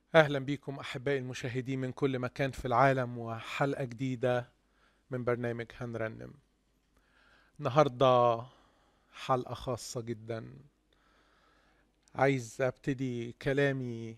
اهلا بكم احبائي المشاهدين من كل مكان في العالم وحلقه جديده من برنامج هنرنم النهارده حلقه خاصه جدا عايز ابتدي كلامي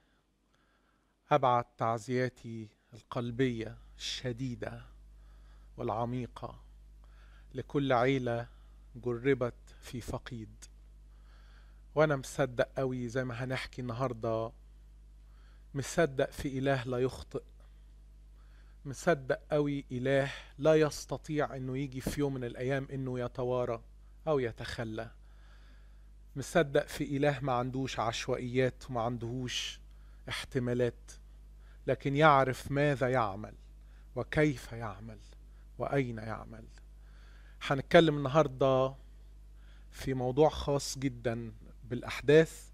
ابعت تعزياتي القلبيه الشديده والعميقه لكل عيله جربت في فقيد وانا مصدق قوي زي ما هنحكي النهارده مصدق في إله لا يخطئ مصدق قوي إله لا يستطيع إنه يجي في يوم من الأيام إنه يتوارى أو يتخلى مصدق في إله ما عندوش عشوائيات وما عندهوش احتمالات لكن يعرف ماذا يعمل وكيف يعمل وأين يعمل هنتكلم النهارده في موضوع خاص جدا بالأحداث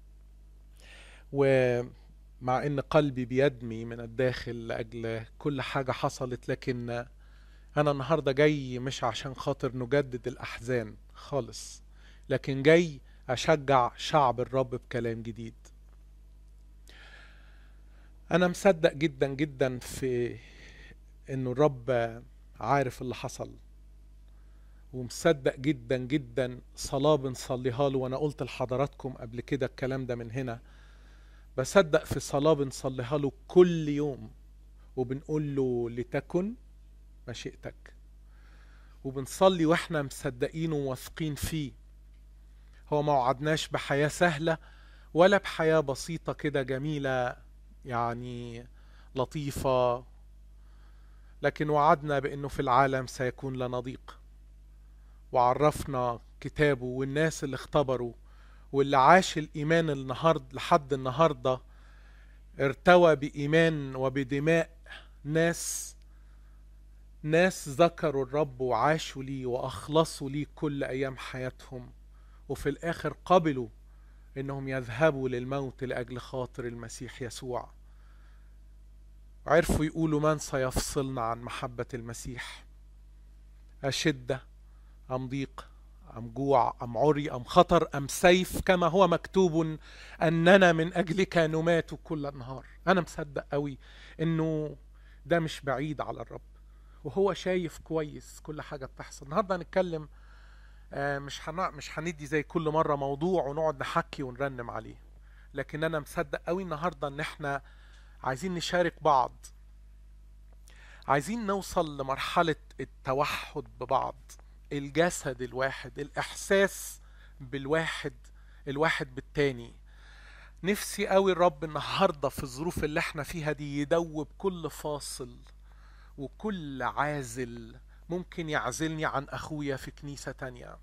و مع ان قلبي بيدمي من الداخل لاجل كل حاجه حصلت لكن انا النهارده جاي مش عشان خاطر نجدد الاحزان خالص لكن جاي اشجع شعب الرب بكلام جديد انا مصدق جدا جدا في انه الرب عارف اللي حصل ومصدق جدا جدا صلاه بنصليها له وانا قلت لحضراتكم قبل كده الكلام ده من هنا بصدق في صلاة بنصليها له كل يوم وبنقول له لتكن مشيئتك وبنصلي واحنا مصدقين وواثقين فيه هو ما وعدناش بحياة سهلة ولا بحياة بسيطة كده جميلة يعني لطيفة لكن وعدنا بأنه في العالم سيكون لنا ضيق وعرفنا كتابه والناس اللي اختبروا واللي عاش الإيمان النهارده لحد النهارده ارتوى بإيمان وبدماء ناس ناس ذكروا الرب وعاشوا ليه وأخلصوا ليه كل أيام حياتهم وفي الآخر قبلوا إنهم يذهبوا للموت لأجل خاطر المسيح يسوع عرفوا يقولوا من سيفصلنا عن محبة المسيح أشدة أم ضيق أم جوع أم عري أم خطر أم سيف كما هو مكتوب أننا من أجلك نمات كل النهار أنا مصدق قوي إنه ده مش بعيد على الرب وهو شايف كويس كل حاجة بتحصل النهاردة هنتكلم مش هن... مش هندي زي كل مرة موضوع ونقعد نحكي ونرنم عليه لكن أنا مصدق قوي النهاردة إن إحنا عايزين نشارك بعض عايزين نوصل لمرحلة التوحد ببعض الجسد الواحد الإحساس بالواحد الواحد بالتاني نفسي قوي الرب النهارده في الظروف اللي احنا فيها دي يدوب كل فاصل وكل عازل ممكن يعزلني عن اخويا في كنيسة تانية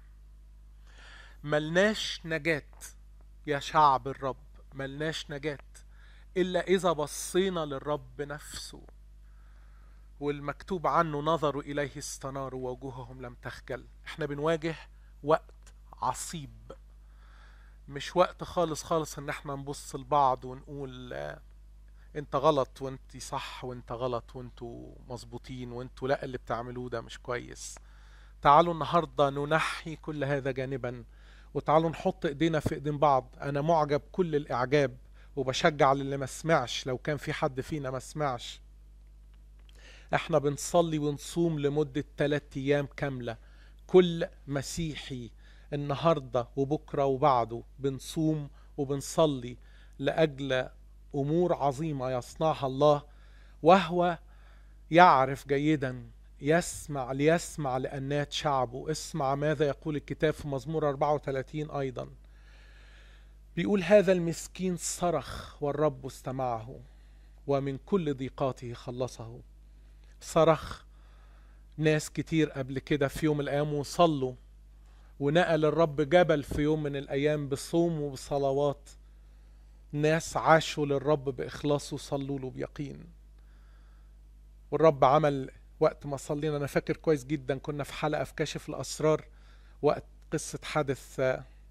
ملناش نجاة يا شعب الرب ملناش نجاة إلا إذا بصينا للرب نفسه والمكتوب عنه نظروا إليه استناروا وجوههم لم تخجل احنا بنواجه وقت عصيب مش وقت خالص خالص ان احنا نبص لبعض ونقول انت غلط وانت صح وانت غلط وانتوا مظبوطين وانتوا لا اللي بتعملوه ده مش كويس تعالوا النهارده ننحي كل هذا جانبا وتعالوا نحط ايدينا في ايدين بعض انا معجب كل الاعجاب وبشجع للي ما سمعش لو كان في حد فينا ما سمعش احنا بنصلي ونصوم لمدة ثلاثة ايام كاملة كل مسيحي النهاردة وبكرة وبعده بنصوم وبنصلي لأجل أمور عظيمة يصنعها الله وهو يعرف جيدا يسمع ليسمع لأنات شعبه اسمع ماذا يقول الكتاب في مزمور 34 أيضا بيقول هذا المسكين صرخ والرب استمعه ومن كل ضيقاته خلصه صرخ ناس كتير قبل كده في يوم من الأيام وصلوا ونقل الرب جبل في يوم من الأيام بصوم وبصلوات ناس عاشوا للرب بإخلاص وصلوا له بيقين والرب عمل وقت ما صلينا أنا فاكر كويس جدا كنا في حلقة في كاشف الأسرار وقت قصة حادث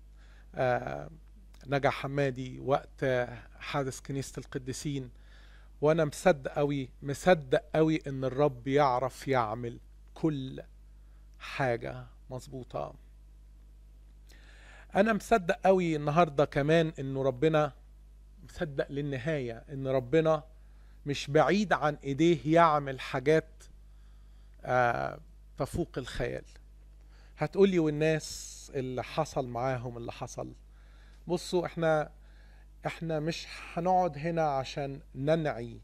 نجا حمادي وقت حادث كنيسة القديسين وانا مصدق قوي مصدق قوي ان الرب يعرف يعمل كل حاجة مظبوطة انا مصدق قوي النهاردة كمان انه ربنا مصدق للنهاية إن ربنا مش بعيد عن إيديه يعمل حاجات آه تفوق الخيال هتقولي والناس اللي حصل معاهم اللي حصل بصوا احنا احنا مش هنقعد هنا عشان ننعي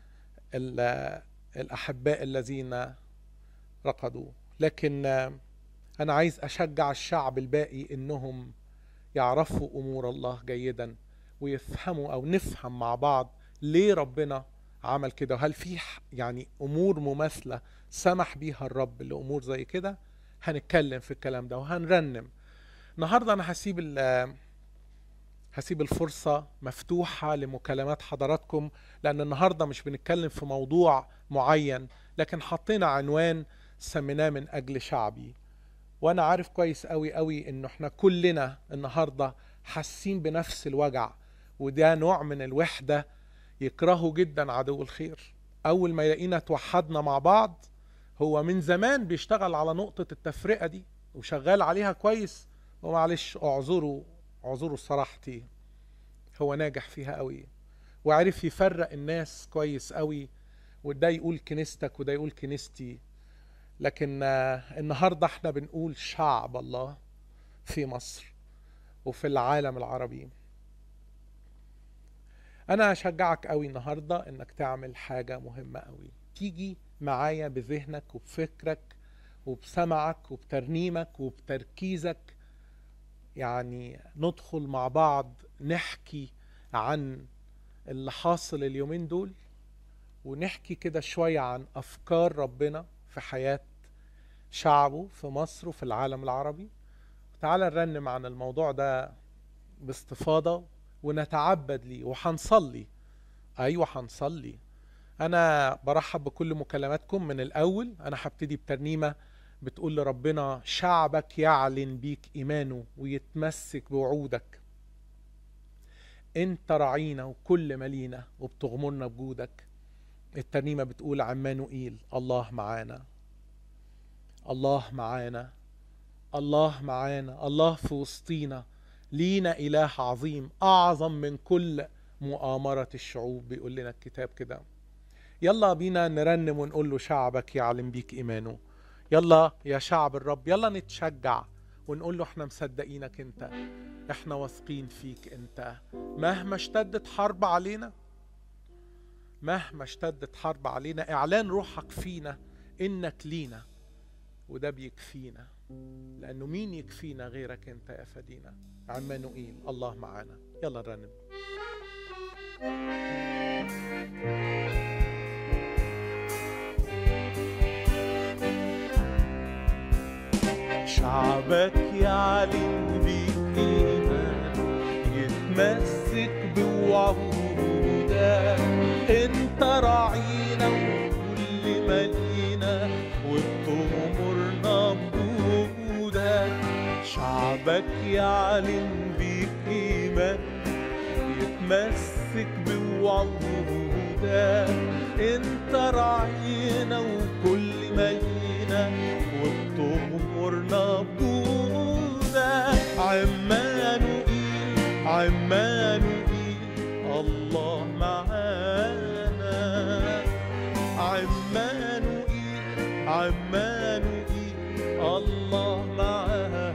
الأحباء الذين رقدوا لكن أنا عايز أشجع الشعب الباقي إنهم يعرفوا أمور الله جيدا ويفهموا أو نفهم مع بعض ليه ربنا عمل كده وهل في يعني أمور مماثلة سمح بيها الرب لأمور زي كده هنتكلم في الكلام ده وهنرنم النهارده أنا هسيب هسيب الفرصة مفتوحة لمكالمات حضراتكم لأن النهاردة مش بنتكلم في موضوع معين لكن حطينا عنوان سميناه من أجل شعبي وأنا عارف كويس قوي قوي إنه إحنا كلنا النهاردة حاسين بنفس الوجع وده نوع من الوحدة يكرهه جدا عدو الخير أول ما يلاقينا توحدنا مع بعض هو من زمان بيشتغل على نقطة التفرقة دي وشغال عليها كويس ومعلش اعذروا اعذروا صراحتي هو ناجح فيها قوي وعرف يفرق الناس كويس قوي وده يقول كنيستك وده يقول كنيستي لكن النهاردة احنا بنقول شعب الله في مصر وفي العالم العربي انا اشجعك قوي النهاردة انك تعمل حاجة مهمة قوي تيجي معايا بذهنك وبفكرك وبسمعك وبترنيمك وبتركيزك يعني ندخل مع بعض نحكي عن اللي حاصل اليومين دول ونحكي كده شوية عن أفكار ربنا في حياة شعبه في مصر وفي العالم العربي تعال نرنم عن الموضوع ده باستفاضة ونتعبد ليه وحنصلي أيوة حنصلي أنا برحب بكل مكالماتكم من الأول أنا هبتدي بترنيمة بتقول لربنا شعبك يعلن بيك إيمانه ويتمسك بوعودك انت رعينا وكل ملينا وبتغمرنا بجودك الترنيمة بتقول عمانوئيل الله معانا الله معانا الله معانا الله في وسطينا لينا إله عظيم أعظم من كل مؤامرة الشعوب بيقول لنا الكتاب كده يلا بينا نرنم ونقول له شعبك يعلم بيك إيمانه يلا يا شعب الرب يلا نتشجع ونقول له احنا مصدقينك انت احنا واثقين فيك انت مهما اشتدت حرب علينا مهما اشتدت حرب علينا اعلان روحك فينا انك لينا وده بيكفينا لانه مين يكفينا غيرك انت يا فدينا عمانوئيل الله معانا يلا نرنم شعبك يعلن بإيمان يتمسك بوعودك انت راعينا وكل مالينا وبتغمرنا بجودك شعبك يعلن بيك إيمان يتمسك بوعودك انت راعينا وكل مالينا وبتغمرنا بجودك عمانوئيل عمانوئيل الله معانا عمانوئيل عمانوئيل الله معانا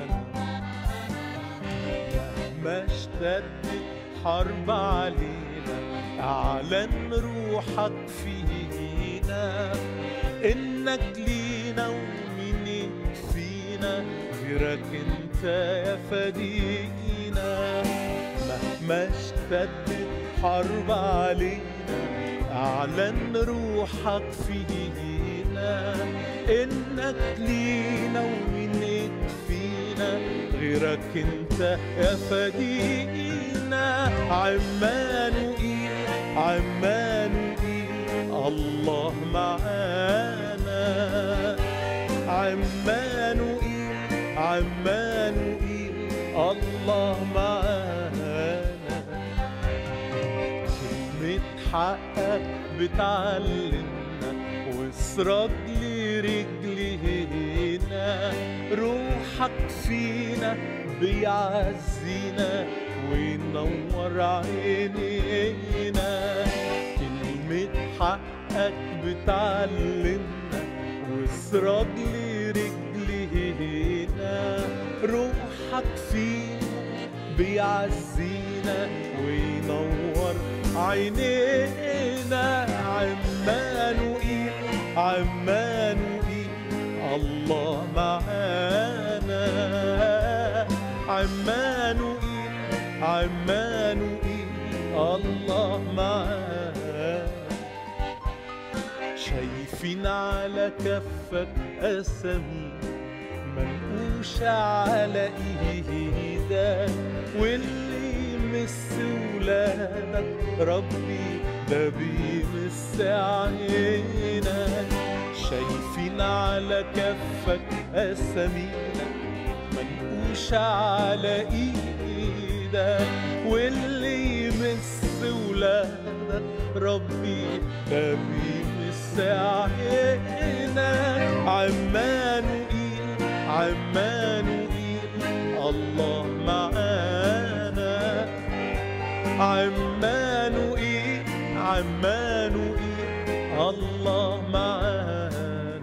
مهما اشتدت حرب علينا اعلن روحك فينا انك لينا ومين يكفينا غيرك انت يا فدينا مهما اشتدت حرب علينا اعلن روحك فينا انك لينا ومين يكفينا غيرك انت يا فدينا عمانوئيل عمانوئيل الله معانا عمانوئيل عمانوئيل الله معانا كلمة حقك بتعلمنا واسرج لرجلينا روحك فينا بيعزينا وينور عينينا كلمة حقك بتعلمنا وسراج لرجلينا روحك فينا بيعزينا وينور عينينا عمانوئيل عمانوئيل الله معانا عمانوئيل عمانوئيل الله معانا شايفين على كفك أسامي منقوشة على إيدك واللي يمس ولادك ربي ده بيمس عينك شايفين على كفك أسامينا منقوشة على إيدك واللي يمس ولادك ربي ده بيمس عينك عمانوئيل عمانوئيل الله معانا عمانوئيل عمانوئيل الله معانا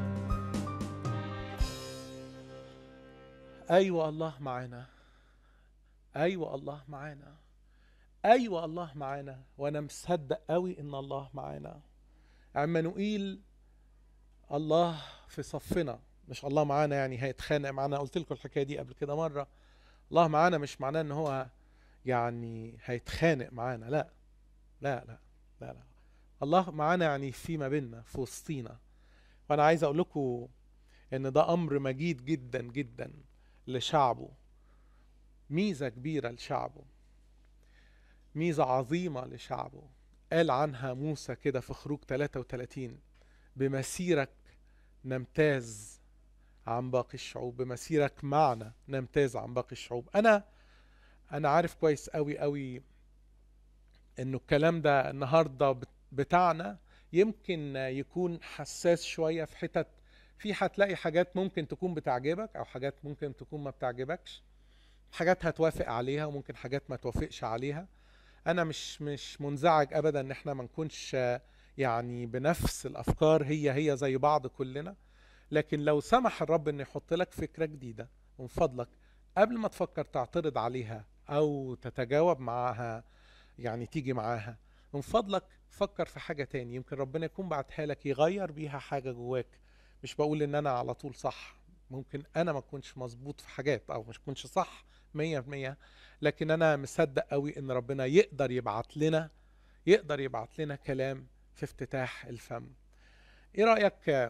ايوه الله معانا ايوه الله معانا ايوه الله معانا وانا مصدق قوي ان الله معانا عمانوئيل الله في صفنا مش الله معانا يعني هيتخانق معانا قلت لكم الحكايه دي قبل كده مره الله معانا مش معناه ان هو يعني هيتخانق معانا لا لا لا لا لا الله معانا يعني في ما بيننا في وسطينا وانا عايز اقول لكم ان ده امر مجيد جدا جدا لشعبه ميزه كبيره لشعبه ميزه عظيمه لشعبه قال عنها موسى كده في خروج 33 بمسيرك نمتاز عن باقي الشعوب بمسيرك معنا نمتاز عن باقي الشعوب انا انا عارف كويس قوي قوي انه الكلام ده النهارده بت- بتاعنا يمكن يكون حساس شويه في حتت في هتلاقي حاجات ممكن تكون بتعجبك او حاجات ممكن تكون ما بتعجبكش حاجات هتوافق عليها وممكن حاجات ما توافقش عليها انا مش مش منزعج ابدا ان احنا ما نكونش آه، يعني بنفس الافكار هي هي زي بعض كلنا لكن لو سمح الرب انه يحط لك فكره جديده من فضلك قبل ما تفكر تعترض عليها او تتجاوب معاها يعني تيجي معاها من فضلك فكر في حاجه تاني يمكن ربنا يكون بعتها لك يغير بيها حاجه جواك مش بقول ان انا على طول صح ممكن انا ما اكونش مظبوط في حاجات او مش اكونش صح مية في مية لكن انا مصدق قوي ان ربنا يقدر يبعت لنا يقدر يبعت لنا كلام في افتتاح الفم ايه رأيك آه،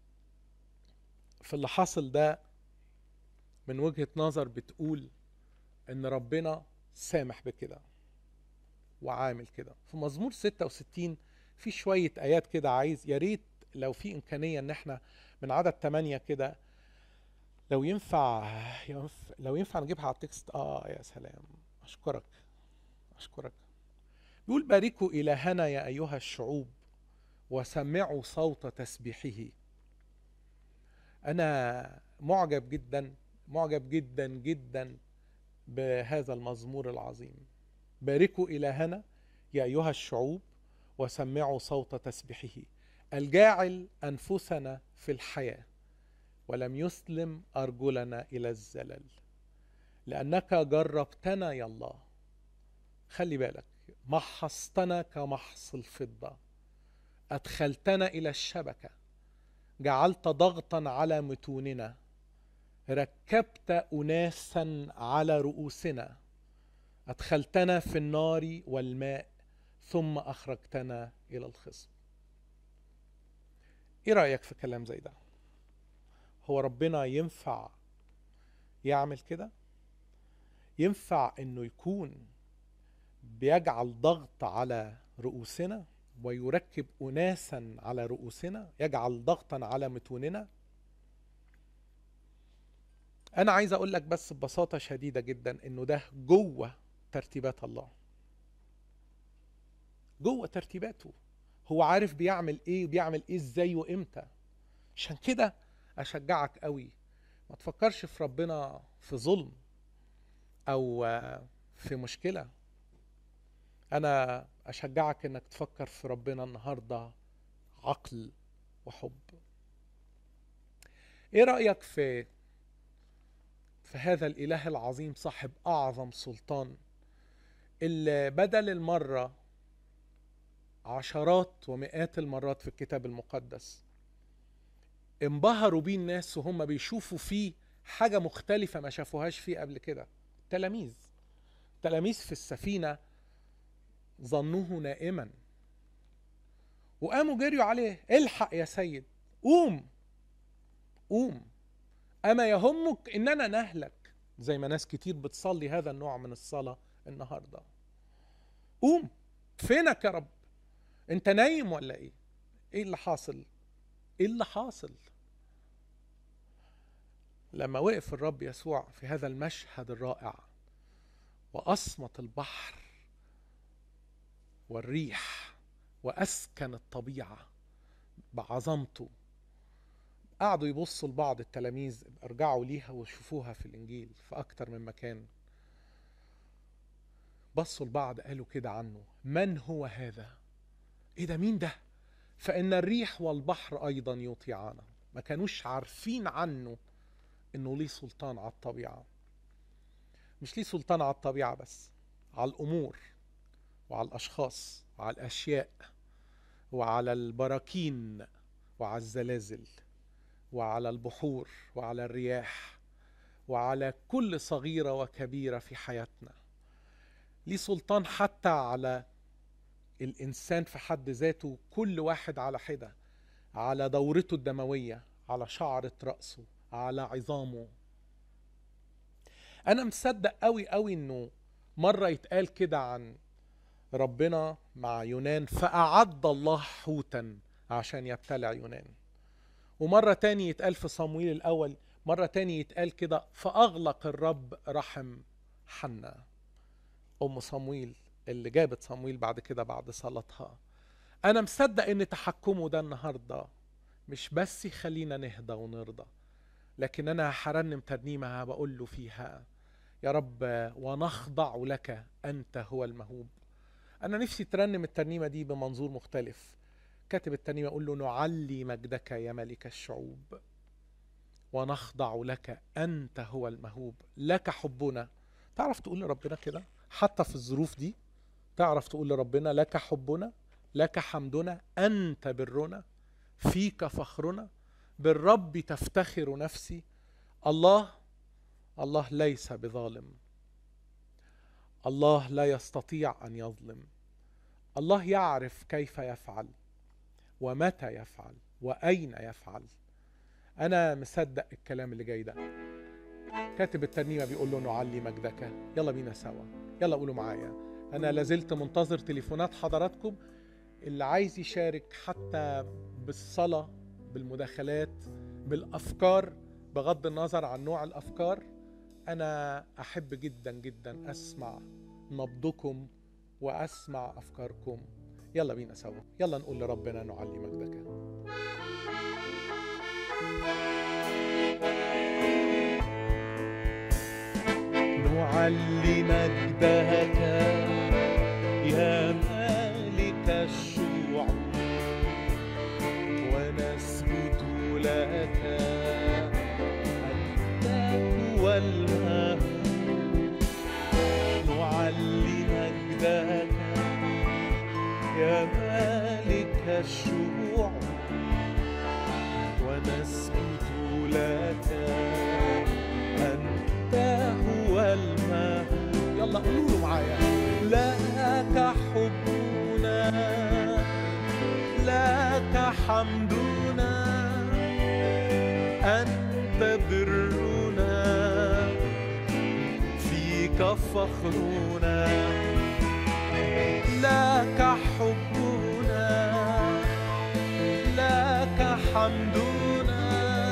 في اللي حاصل ده من وجهة نظر بتقول ان ربنا سامح بكده وعامل كده في مزمور 66 في شوية آيات كده عايز يا ريت لو في إمكانية إن إحنا من عدد 8 كده لو ينفع ينف- لو ينفع نجيبها على التكست آه يا سلام أشكرك أشكرك بيقول باركوا إلهنا يا أيها الشعوب وسمعوا صوت تسبيحه أنا معجب جدا معجب جدا جدا بهذا المزمور العظيم باركوا إلهنا يا أيها الشعوب وسمعوا صوت تسبيحه الجاعل أنفسنا في الحياة ولم يسلم أرجلنا إلى الزلل لأنك جربتنا يا الله خلي بالك محصتنا كمحص الفضة أدخلتنا إلى الشبكة جعلت ضغطا على متوننا ركبت أناسا على رؤوسنا أدخلتنا في النار والماء ثم أخرجتنا إلى الخصم إيه رأيك في كلام زي ده هو ربنا ينفع يعمل كده ينفع انه يكون بيجعل ضغط على رؤوسنا ويركب اناسا على رؤوسنا يجعل ضغطا على متوننا انا عايز اقول لك بس ببساطه شديده جدا انه ده جوه ترتيبات الله جوه ترتيباته هو عارف بيعمل ايه وبيعمل ايه ازاي وامتى عشان كده اشجعك قوي ما تفكرش في ربنا في ظلم او آه، في مشكله انا اشجعك انك تفكر في ربنا النهارده عقل وحب ايه رايك في في هذا الاله العظيم صاحب اعظم سلطان اللي بدل المره عشرات ومئات المرات في الكتاب المقدس انبهروا بيه الناس وهم بيشوفوا فيه حاجه مختلفه ما شافوهاش فيه قبل كده تلاميذ تلاميذ في السفينه ظنوه نائما وقاموا جريوا عليه الحق يا سيد قوم قوم أما يهمك إننا نهلك زي ما ناس كتير بتصلي هذا النوع من الصلاة النهاردة قوم فينك يا رب انت نايم ولا ايه ايه اللي حاصل ايه اللي حاصل لما وقف الرب يسوع في هذا المشهد الرائع واصمت البحر والريح واسكن الطبيعه بعظمته قعدوا يبصوا لبعض التلاميذ ارجعوا ليها وشوفوها في الانجيل في اكتر من مكان بصوا لبعض قالوا كده عنه من هو هذا ايه ده مين ده فان الريح والبحر ايضا يطيعانا ما كانوش عارفين عنه انه ليه سلطان على الطبيعه مش ليه سلطان على الطبيعه بس على الامور وعلى الاشخاص وعلى الاشياء وعلى البراكين وعلى الزلازل وعلى البحور وعلى الرياح وعلى كل صغيره وكبيره في حياتنا ليه سلطان حتى على الانسان في حد ذاته كل واحد على حده على دورته الدمويه على شعره راسه على عظامه انا مصدق قوي قوي انه مره يتقال كده عن ربنا مع يونان فاعد الله حوتا عشان يبتلع يونان ومره تاني يتقال في صمويل الاول مره تاني يتقال كده فاغلق الرب رحم حنا ام صمويل اللي جابت صمويل بعد كده بعد صلاتها انا مصدق ان تحكمه ده النهارده مش بس يخلينا نهدى ونرضى لكن انا هرنم ترنيمه بقول له فيها يا رب ونخضع لك انت هو المهوب انا نفسي ترنم الترنيمه دي بمنظور مختلف كاتب الترنيمه يقول له نعلي مجدك يا ملك الشعوب ونخضع لك انت هو المهوب لك حبنا تعرف تقول لربنا كده حتى في الظروف دي تعرف تقول لربنا لك حبنا لك حمدنا انت برنا فيك فخرنا بالرب تفتخر نفسي الله الله ليس بظالم الله لا يستطيع ان يظلم الله يعرف كيف يفعل ومتى يفعل واين يفعل انا مصدق الكلام اللي جاي ده كاتب الترنيمه بيقول له نعلي مجدك يلا بينا سوا يلا قولوا معايا انا لازلت منتظر تليفونات حضراتكم اللي عايز يشارك حتى بالصلاه بالمداخلات بالافكار بغض النظر عن نوع الافكار انا احب جدا جدا اسمع نبضكم واسمع افكاركم يلا بينا سوا يلا نقول لربنا نعلي مجدك نعلي مجدك يا مالك الشعوب ونسجد لك أنت هو المهوب نعلي مجدك يا مالك الشعوب ونسجد لك أنت هو المهوب يلا قولوا له معايا لك حبنا لك حمدنا أنت برنا فيك فخرنا لك حبنا لك حمدنا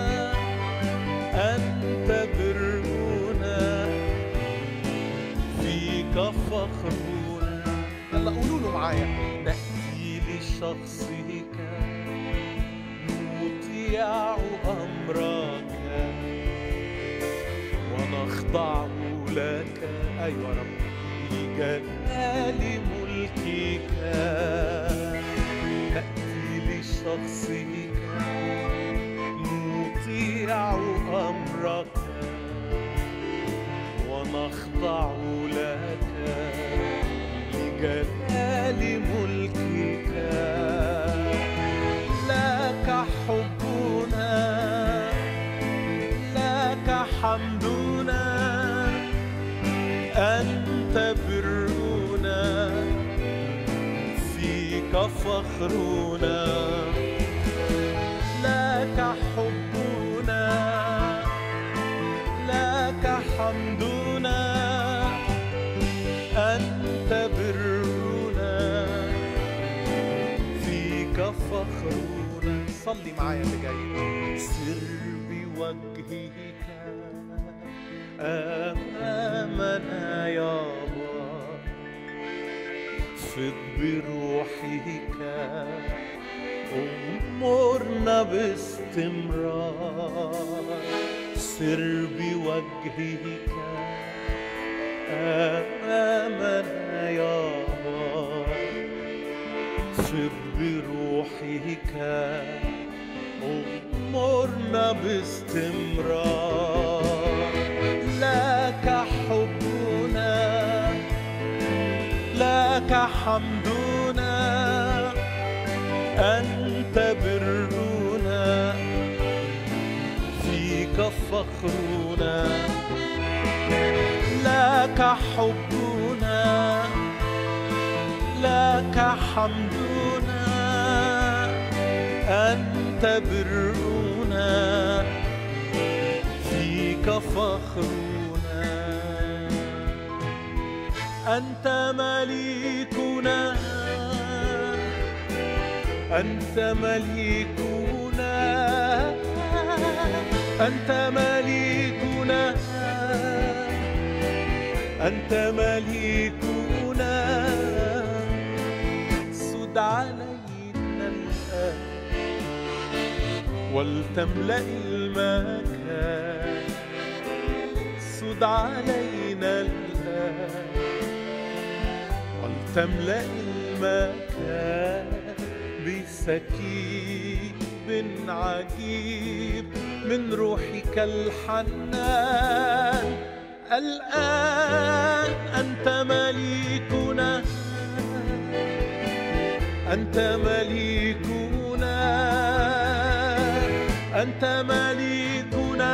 أنت برنا فيك فخرنا يلا قولوا له معايا نأتي لشخصك نطيع أمرك ونخضع لك ايوه يا رب لجلال ملكك نأتي لشخصك نطيع أمرك ونخضع لك لجلال ملكك لك حبنا لك حمدنا أنت برنا فيك فخرنا لك حبنا لك حمدنا أنت برنا فيك فخرنا صلي معايا اللي جاي سر بوجهك أمامنا يابا فض بروحك أمرنا باستمرار سر بوجهك أمامنا يابا فض بروحك أمرنا باستمرار لك حبنا لك حمدنا أنت برنا فيك فخرنا لك حبنا لك حمدنا أنت برنا فيك فخرنا أنت مليكنا أنت مليكنا أنت مليكنا أنت مليكنا سد علينا الآن ولتملأ المكان سد علينا الآن ولتملأ المكان بسكيب عجيب من روحك الحنان الآن أنت مليكنا أنت مليكنا أنت مليكنا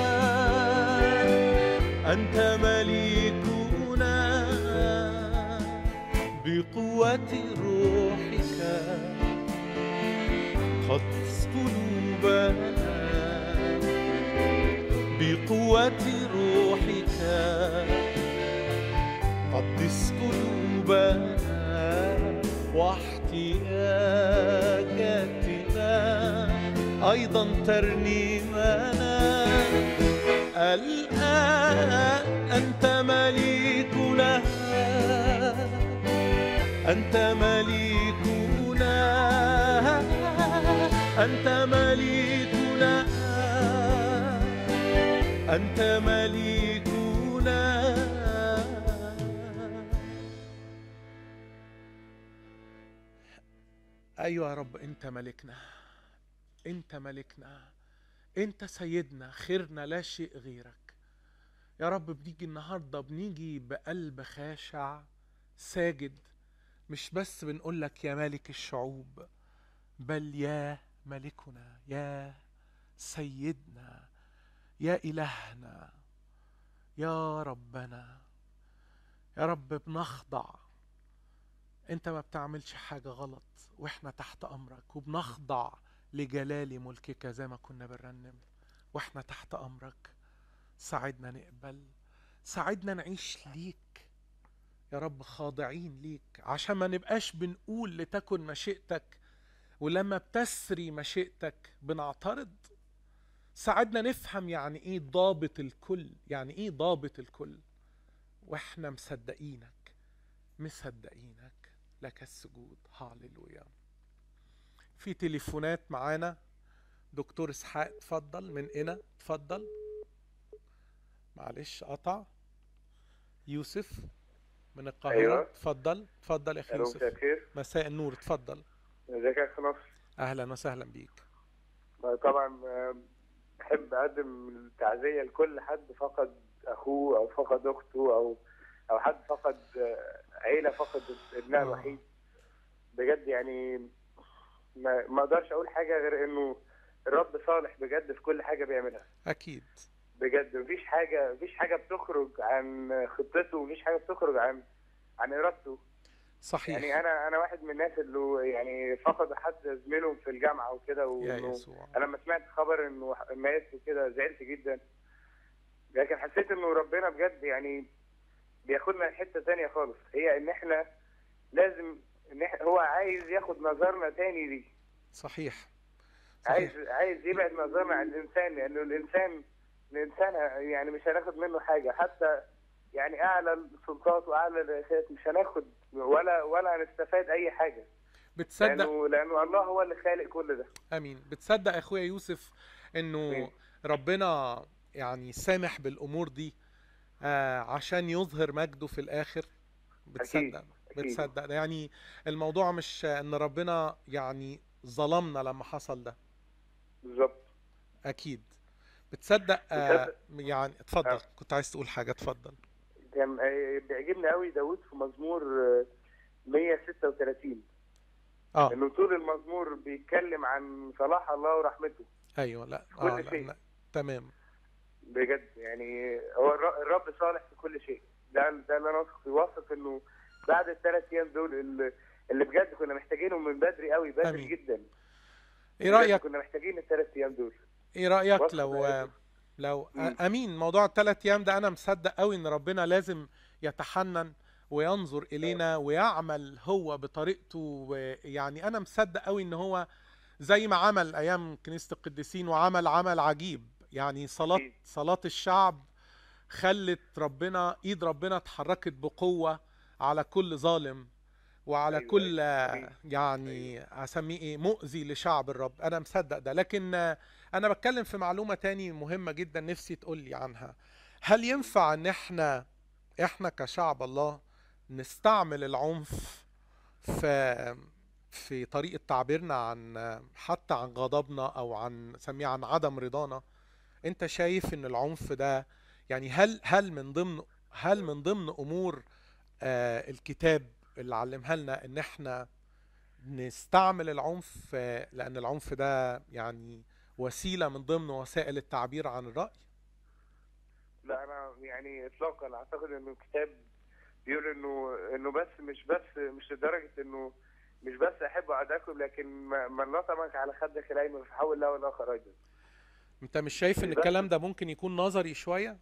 أنت مليكنا بقوة روحك قدس قلوبنا بقوة روحك قدس قلوبنا واحتياجاتنا أيضا ترنيمنا الآن أنت مليكنا أنت مليكنا أنت مليكنا أنت مليكنا أيوة يا رب أنت ملكنا أنت ملكنا أنت سيدنا خيرنا لا شيء غيرك يا رب بنيجي النهاردة بنيجي بقلب خاشع ساجد مش بس بنقول لك يا ملك الشعوب بل يا ملكنا يا سيدنا يا إلهنا يا ربنا يا رب بنخضع انت ما بتعملش حاجة غلط واحنا تحت امرك وبنخضع لجلال ملكك زي ما كنا بنرنم واحنا تحت امرك ساعدنا نقبل ساعدنا نعيش ليك يا رب خاضعين ليك عشان ما نبقاش بنقول لتكن مشيئتك ولما بتسري مشيئتك بنعترض ساعدنا نفهم يعني ايه ضابط الكل يعني ايه ضابط الكل واحنا مصدقينك مصدقينك لك السجود هاليلويا في تليفونات معانا دكتور اسحاق اتفضل من هنا اتفضل معلش قطع يوسف من القاهرة أيوة. اتفضل اتفضل يا اخي الو مساء يوسف الخير مساء النور اتفضل ازيك يا اخ نصر اهلا وسهلا بيك طبعا آه، بحب اقدم التعزيه لكل حد فقد اخوه او فقد اخته او او حد فقد آه، عيله فقد ابنها آه. الوحيد بجد يعني ما ما اقدرش اقول حاجه غير انه الرب صالح بجد في كل حاجه بيعملها اكيد بجد مفيش حاجه مفيش حاجه بتخرج عن خطته مفيش حاجه بتخرج عن عن ارادته صحيح يعني انا انا واحد من الناس اللي يعني فقدوا حد زميلهم في الجامعه وكده يا وانه يسوع انا لما سمعت خبر انه مات وكده زعلت جدا لكن حسيت انه ربنا بجد يعني بياخدنا لحته تانية خالص هي ان احنا لازم ان احنا هو عايز ياخد نظرنا تاني ليه صحيح عايز صحيح عايز يبعد نظرنا عن الانسان لانه الانسان الانسان يعني مش هناخد منه حاجه حتى يعني اعلى السلطات واعلى الرئاسات مش هناخد ولا ولا هنستفاد اي حاجه بتصدق لانه لانه الله هو اللي خالق كل ده امين بتصدق يا اخويا يوسف انه أمين. ربنا يعني سامح بالامور دي آه عشان يظهر مجده في الاخر بتصدق أكيد. بتصدق ده يعني الموضوع مش ان ربنا يعني ظلمنا لما حصل ده بالظبط اكيد بتصدق آه بتصدق. يعني اتفضل آه. كنت عايز تقول حاجه اتفضل كان آه، بيعجبني قوي داوود في مزمور آه، 136 اه انه طول المزمور بيتكلم عن صلاح الله ورحمته ايوه لا كل اه لا, شيء. لا. تمام بجد يعني هو الر- الرب صالح في كل شيء ده ده اللي انا واثق فيه واثق انه بعد الثلاث ايام دول اللي, اللي بجد كنا محتاجينهم من بدري قوي بدري آمين. جدا ايه بجد رايك كنا محتاجين الثلاث ايام دول ايه رايك واثق لو بقى. لو مم. امين موضوع الثلاث ايام ده انا مصدق قوي ان ربنا لازم يتحنن وينظر الينا ويعمل هو بطريقته ويعني انا مصدق قوي ان هو زي ما عمل ايام كنيسه القديسين وعمل عمل عجيب يعني صلاه أكيد. صلاه الشعب خلت ربنا ايد ربنا اتحركت بقوه على كل ظالم وعلى أيوة، كل أيوة. أمين. يعني اسميه ايه مؤذي لشعب الرب انا مصدق ده لكن آه، انا بتكلم في معلومه تاني مهمه جدا نفسي تقول لي عنها هل ينفع ان احنا احنا كشعب الله نستعمل العنف في في طريقه تعبيرنا عن حتى عن غضبنا او عن سميه عن عدم رضانا انت شايف ان العنف ده يعني هل هل من ضمن هل من ضمن امور آه الكتاب اللي علمها لنا ان احنا نستعمل العنف آه، لان العنف ده يعني وسيله من ضمن وسائل التعبير عن الراي لا انا يعني اطلاقا اعتقد انه الكتاب بيقول انه انه بس مش بس مش لدرجه انه مش بس احب اعدائكم لكن ما- من لطمك على خدك الايمن فحول له الاخر ايضا انت مش شايف ان بس- الكلام ده ممكن يكون نظري شويه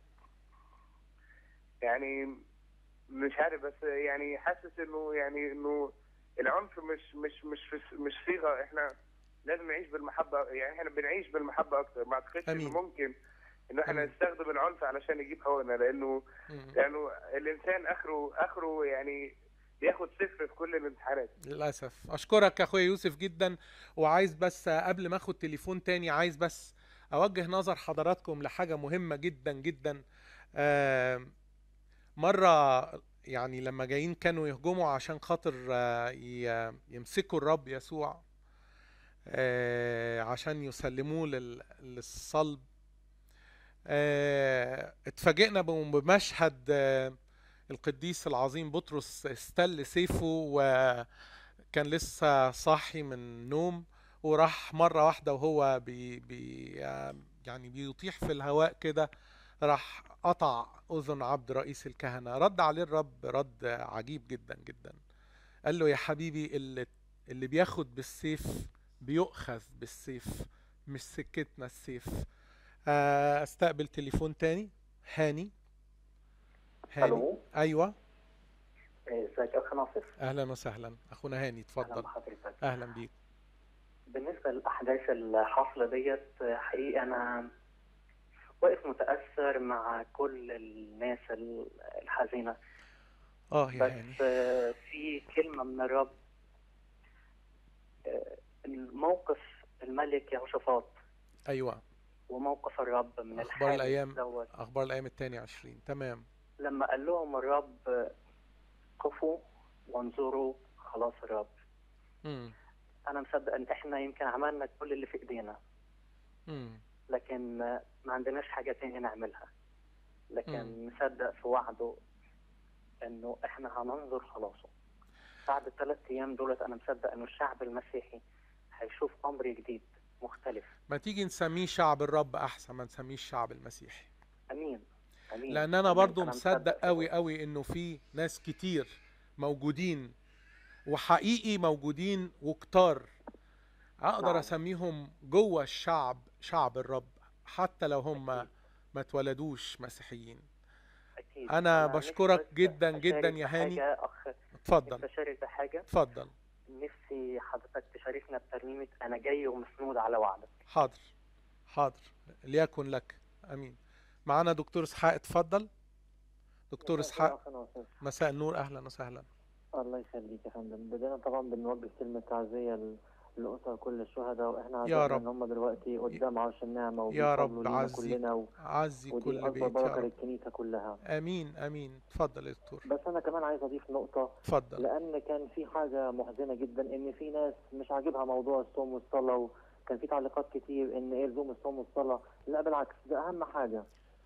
يعني مش عارف بس يعني حاسس انه يعني انه العنف مش مش مش في- مش صيغه احنا لازم نعيش بالمحبه يعني احنا بنعيش بالمحبه اكتر ما اعتقدش أمين. انه ممكن ان احنا أمين. نستخدم العنف علشان نجيب حقوقنا لانه مم. لانه الانسان اخره اخره يعني بياخد صفر في كل الامتحانات للاسف اشكرك يا اخويا يوسف جدا وعايز بس قبل ما اخد تليفون تاني عايز بس اوجه نظر حضراتكم لحاجه مهمه جدا جدا آم، مره يعني لما جايين كانوا يهجموا عشان خاطر آه، ي- يمسكوا الرب يسوع آه، عشان يسلموه لل- للصلب آه، اتفاجئنا بم- بمشهد آه، القديس العظيم بطرس استل سيفه وكان لسه صاحي من النوم وراح مرة واحدة وهو بي بي يعني بيطيح في الهواء كده راح قطع أذن عبد رئيس الكهنة رد عليه الرب رد عجيب جدا جدا قال له يا حبيبي اللي, اللي بياخد بالسيف بيؤخذ بالسيف مش سكتنا السيف آه، استقبل تليفون تاني هاني هاني الو ايوه ازيك يا اخ ناصر اهلا وسهلا اخونا هاني اهلا اتفضل بحضرتك اهلا بيك بالنسبه للاحداث الحاصله ديت حقيقي انا واقف متاثر مع كل الناس الحزينه اه يا هاني بس في كلمه من الرب الموقف الملك يهوشافاط ايوه وموقف الرب من اخبار الحادث الايام دوت اخبار الايام الثاني عشرين تمام لما قال لهم الرب قفوا وانظروا خلاص الرب امم انا مصدق ان احنا يمكن عملنا كل اللي في ايدينا امم لكن ما عندناش حاجه تانية نعملها لكن مم. مصدق في وعده انه احنا هننظر خلاصه بعد الثلاث ايام دولت انا مصدق انه الشعب المسيحي هيشوف امر جديد مختلف ما تيجي نسميه شعب الرب احسن ما نسميه الشعب المسيحي امين امين لان انا أمين. برضو أنا مصدق في قوي ده. قوي انه في ناس كتير موجودين وحقيقي موجودين وكتار اقدر نعم. اسميهم جوه الشعب شعب الرب حتى لو هم أكيد. ما اتولدوش مسيحيين اكيد أنا نفسي بشكرك بس جداً أشارك جداً يا هاني. بحاجة اخ اتفضل بشارك بحاجه اتفضل نفسي حضرتك تشاركنا بترنيمه انا جاي ومسنود على وعدك حاضر حاضر ليكن لك امين معانا دكتور اسحاق اتفضل دكتور اسحاق مساء النور اهلا وسهلا الله يخليك يا فندم بدينا طبعا بنوجه كلمة تعزية ل- لأسر كل الشهداء وإحنا يا عارفين رب. إن هم دلوقتي قدام عرش النعمة يا رب وبيصلوا لينا عزي كلنا و... عزي ودي كل أكبر بيت يا بركة رب للكنيسة كلها امين امين اتفضل يا دكتور بس أنا كمان عايز أضيف نقطة اتفضل لأن كان في حاجة محزنة جدا إن في ناس مش عاجبها موضوع الصوم والصلاة وكان في تعليقات كتير إن إيه لزوم الصوم والصلاة لا بالعكس ده أهم حاجة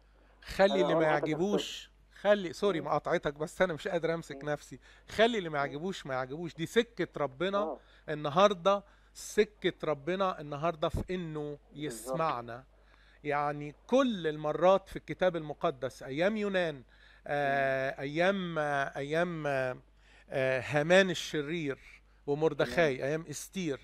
خلي أنا اللي ما أول حاجة يعجبوش خلي سوري مقاطعتك بس انا مش قادر امسك نفسي خلي اللي ما يعجبوش ما يعجبوش دي سكة ربنا آه. النهارده سكة ربنا النهارده في انه يسمعنا يعني كل المرات في الكتاب المقدس ايام يونان آه ايام آه ايام آه آه هامان الشرير ومردخاي ايام استير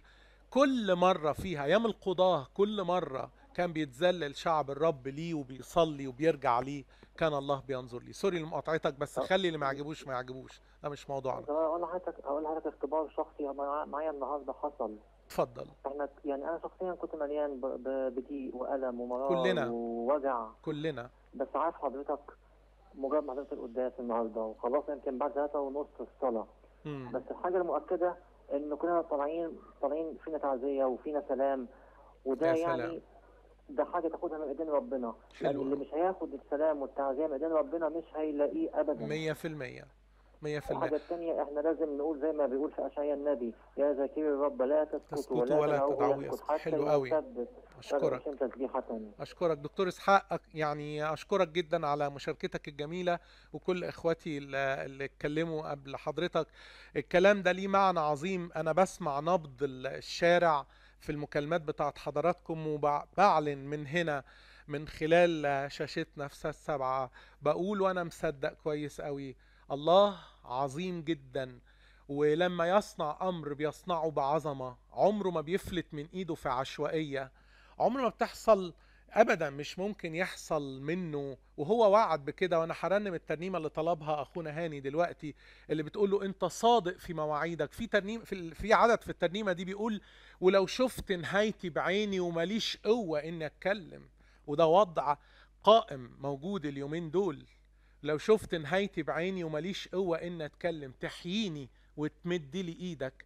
كل مرة فيها ايام القضاة كل مرة كان بيتذلل شعب الرب ليه وبيصلي وبيرجع ليه كان الله بينظر ليه سوري لمقاطعتك بس آه. خلي اللي ما يعجبوش ما يعجبوش ده مش موضوعنا طب أقول لحضرتك أقول لحضرتك اختبار شخصي مع- معايا النهاردة حصل اتفضل احنا يعني انا شخصيا كنت مليان ب- ب- بضيق والم ومرار كلنا. ووجع كلنا بس عارف حضرتك مجرد ما حضرت القداس النهارده وخلاص يمكن بعد ثلاثة ونص الصلاة مم. بس الحاجة المؤكدة إن كلنا طالعين طالعين فينا تعزية وفينا سلام وده يا سلام. يعني ده حاجة تاخدها من إيدين ربنا حلو لأن اللي أوي. مش هياخد السلام والتعزية من إيدين ربنا مش هيلاقيه أبدا مية في المية مية في الحاجة المية الثانية احنا لازم نقول زي ما بيقول في أشعياء النبي يا ذاكري الرب لا تسكتوا تسكتوا ولا ولا تدعوا تدعوا يسكت. يسكت حتى حلو قوي. يثبت أشكرك عشان تسبيحة أشكرك دكتور إسحاق أك- يعني أشكرك جدا على مشاركتك الجميلة وكل إخواتي اللي اللي اتكلموا قبل حضرتك الكلام ده ليه معنى عظيم أنا بسمع نبض ال- الشارع في المكالمات بتاعت حضراتكم وبعلن من هنا من خلال شاشتنا في سات سبعة بقول وأنا مصدق كويس قوي الله عظيم جدا ولما يصنع أمر بيصنعه بعظمة عمره ما بيفلت من إيده في عشوائية عمر ما بتحصل ابدا مش ممكن يحصل منه وهو وعد بكده وانا هرنم الترنيمه اللي طلبها اخونا هاني دلوقتي اللي بتقول له انت صادق في مواعيدك في ترنيم في, ال- في عدد في الترنيمه دي بيقول ولو شفت نهايتي بعيني وماليش قوه اني اتكلم وده وضع قائم موجود اليومين دول لو شفت نهايتي بعيني وماليش قوه اني اتكلم تحييني وتمد لي ايدك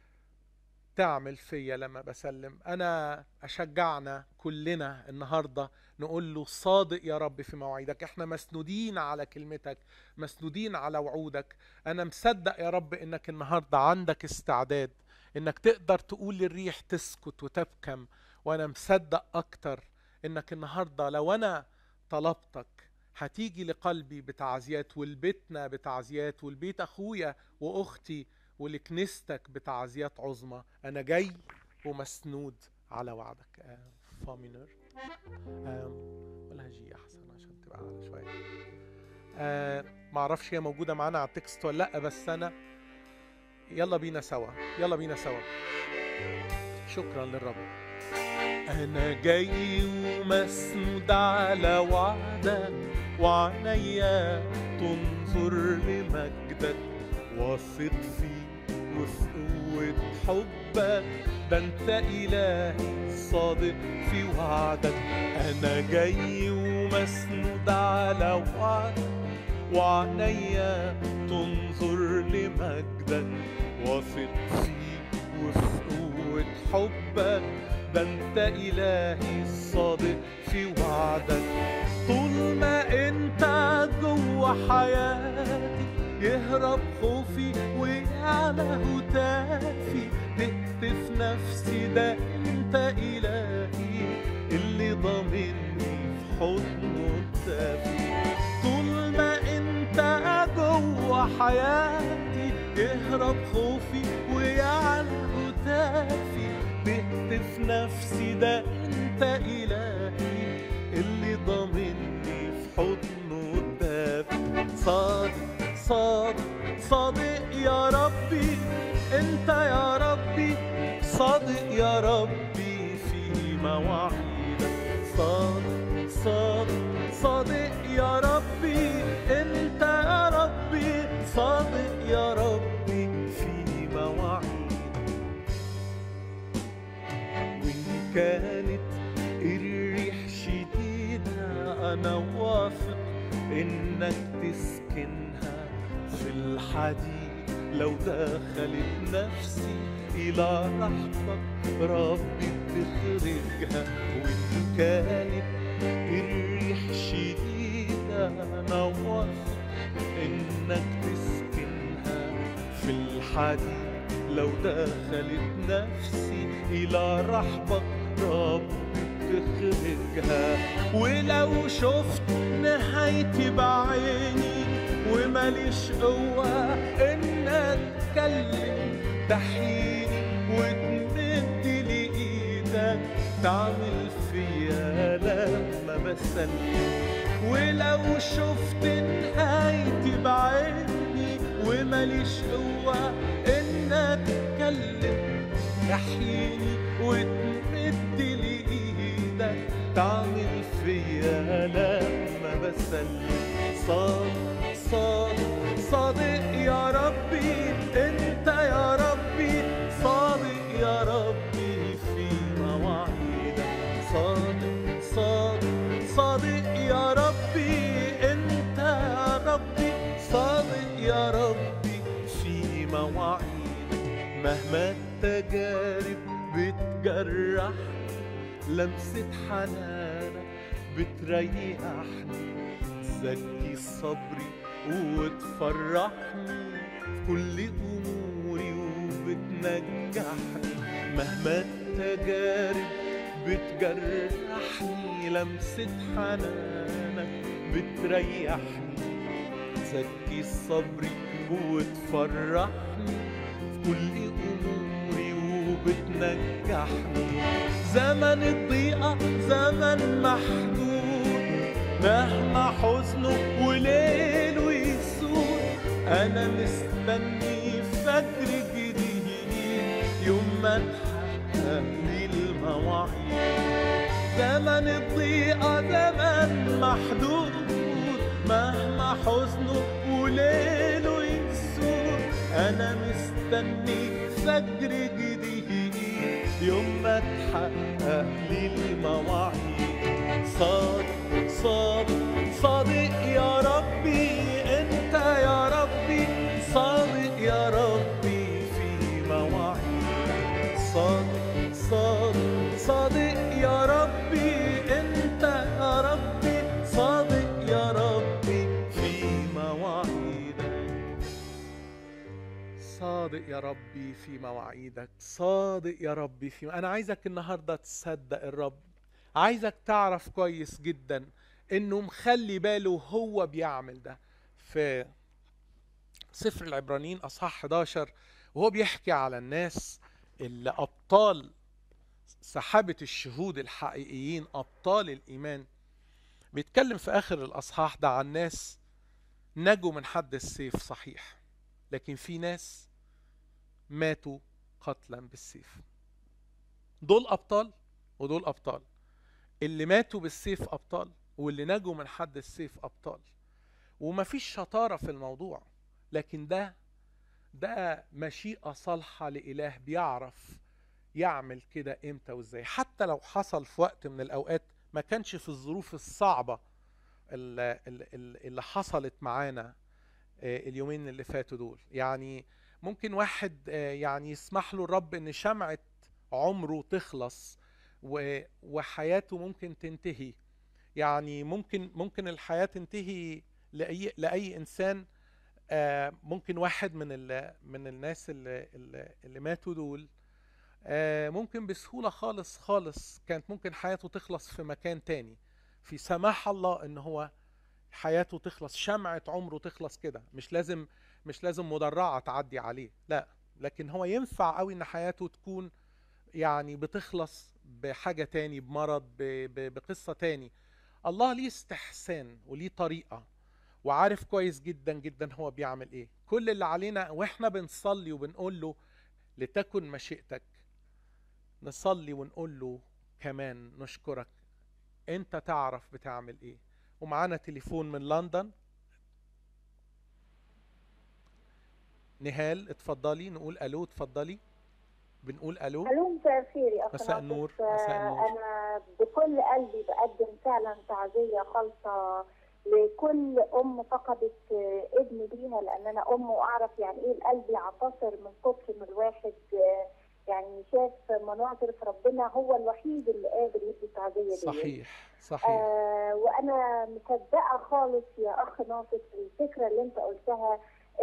تعمل فيا لما بسلم انا اشجعنا كلنا النهارده نقول له صادق يا رب في مواعيدك احنا مسنودين على كلمتك مسنودين على وعودك انا مصدق يا رب انك النهارده عندك استعداد انك تقدر تقول للريح تسكت وتبكم وانا مصدق اكتر انك النهارده لو انا طلبتك هتيجي لقلبي بتعزيات ولبيتنا بتعزيات والبيت اخويا واختي ولكنيستك بتعزيات عظمى انا جاي ومسنود على وعدك آه فا مينور آه ولا جي احسن عشان تبقى اعلى شويه آه معرفش هي موجوده معانا على التكست ولا لا بس انا يلا بينا سوا يلا بينا سوا شكرا للرب انا جاي ومسنود على وعدك وعينيا تنظر لمجدك واثق فيك وفي قوة حبك ده انت الهي صادق في وعدك انا جاي ومسنود على وعدك وعينيا تنظر لمجدك واثق فيك وفي قوة حبك ده انت الهي الصادق في وعدك طول ما انت جوه حياتي يهرب خوفي ويعلى هتافي تهتف نفسي ده انت الهي اللي ضامني في حضنه الدافي طول ما انت جوه حياتي يهرب خوفي ويعلى هتافي بهتف نفسي ده انت الهي اللي ضامني في حضنه الدافي صادق صادق صادق يا ربي انت يا ربي صادق يا ربي في مواعيدك صادق صادق صادق يا ربي انت يا ربي صادق يا ربي في مواعيدك وإن كانت الريح شديدة أنا واثق إنك تسكنها في الحديد لو دخلت نفسي إلى رحمتك ربي بتخرجها وإن كانت الريح شديدة أنا واثق إنك تسكنها في الحديد لو دخلت نفسي إلى رحبك ربي بتخرجها ولو شفت نهايتي بعيني وماليش قوة إن أتكلم تحيني وتمد لي إيدك تعمل فيا لما بسلم ولو شفت نهايتي بعيني وماليش قوة إن أتكلم تحييني وتمد لي إيدك تعمل فيا لما بسلم صادق صادق صادق يا ربي انت يا ربي صادق يا ربي في مواعيدك صادق صادق صادق يا ربي انت يا ربي صادق يا ربي في مواعيدك مهما التجارب بتجرح لمسة حنانك بتريحني تزكي صبري وتفرحني في كل أموري وبتنجحني مهما التجارب بتجرحني لمسة حنانك بتريحني تزكي صبري وتفرحني في كل أموري وبتنجحني زمن الضيقة زمن محدود مهما حزنه وليله يسود أنا مستني فجر جديد يوم ما تحقق لي المواعيد زمن الضيقة زمن محدود مهما حزنه وليله يسود أنا مستني فجر جديد يوم ما تحقق لي المواعيد صادق صادق صادق يا ربي انت يا ربي صادق يا ربي في مواعيدك صادق صادق صادق يا ربي انت يا ربي صادق يا ربي في مواعيدك صادق يا ربي في مواعيدك صادق يا ربي في انا عايزك النهارده تصدق الرب عايزك تعرف كويس جدا انه مخلي باله هو بيعمل ده في سفر العبرانيين اصحاح 11 وهو بيحكي على الناس اللي ابطال سحابة الشهود الحقيقيين ابطال الايمان بيتكلم في اخر الاصحاح ده عن ناس نجوا من حد السيف صحيح لكن في ناس ماتوا قتلا بالسيف دول ابطال ودول ابطال اللي ماتوا بالسيف ابطال واللي نجوا من حد السيف ابطال ومفيش شطاره في الموضوع لكن ده ده مشيئه صالحه لاله بيعرف يعمل كده امتى وازاي حتى لو حصل في وقت من الاوقات ما كانش في الظروف الصعبه اللي, اللي حصلت معانا اليومين اللي فاتوا دول يعني ممكن واحد يعني يسمح له الرب ان شمعة عمره تخلص وحياته ممكن تنتهي يعني ممكن ممكن الحياه تنتهي لاي لاي انسان آه، ممكن واحد من ال من الناس اللي اللي, اللي ماتوا دول آه، ممكن بسهوله خالص خالص كانت ممكن حياته تخلص في مكان تاني في سماح الله ان هو حياته تخلص شمعة عمره تخلص كده مش لازم مش لازم مدرعة تعدي عليه لا لكن هو ينفع قوي ان حياته تكون يعني بتخلص بحاجة تاني بمرض ب- ب- بقصة تاني الله ليه استحسان وليه طريقة وعارف كويس جدا جدا هو بيعمل ايه كل اللي علينا واحنا بنصلي وبنقول له لتكن مشيئتك نصلي ونقول له كمان نشكرك انت تعرف بتعمل ايه ومعانا تليفون من لندن نهال اتفضلي نقول الو اتفضلي بنقول الو الو مساء الخير يا اخ مساء ناصر. النور، آه، مساء النور. انا بكل قلبي بقدم فعلا تعزيه خالصه لكل ام فقدت آه، ابن ليها لان انا ام واعرف يعني ايه القلب يعتصر من كتر ما الواحد آه، يعني شاف مناظر في ربنا هو الوحيد اللي قادر يدي تعزيه دي صحيح صحيح آه وانا مصدقه خالص يا اخ ناصر في الفكره اللي انت قلتها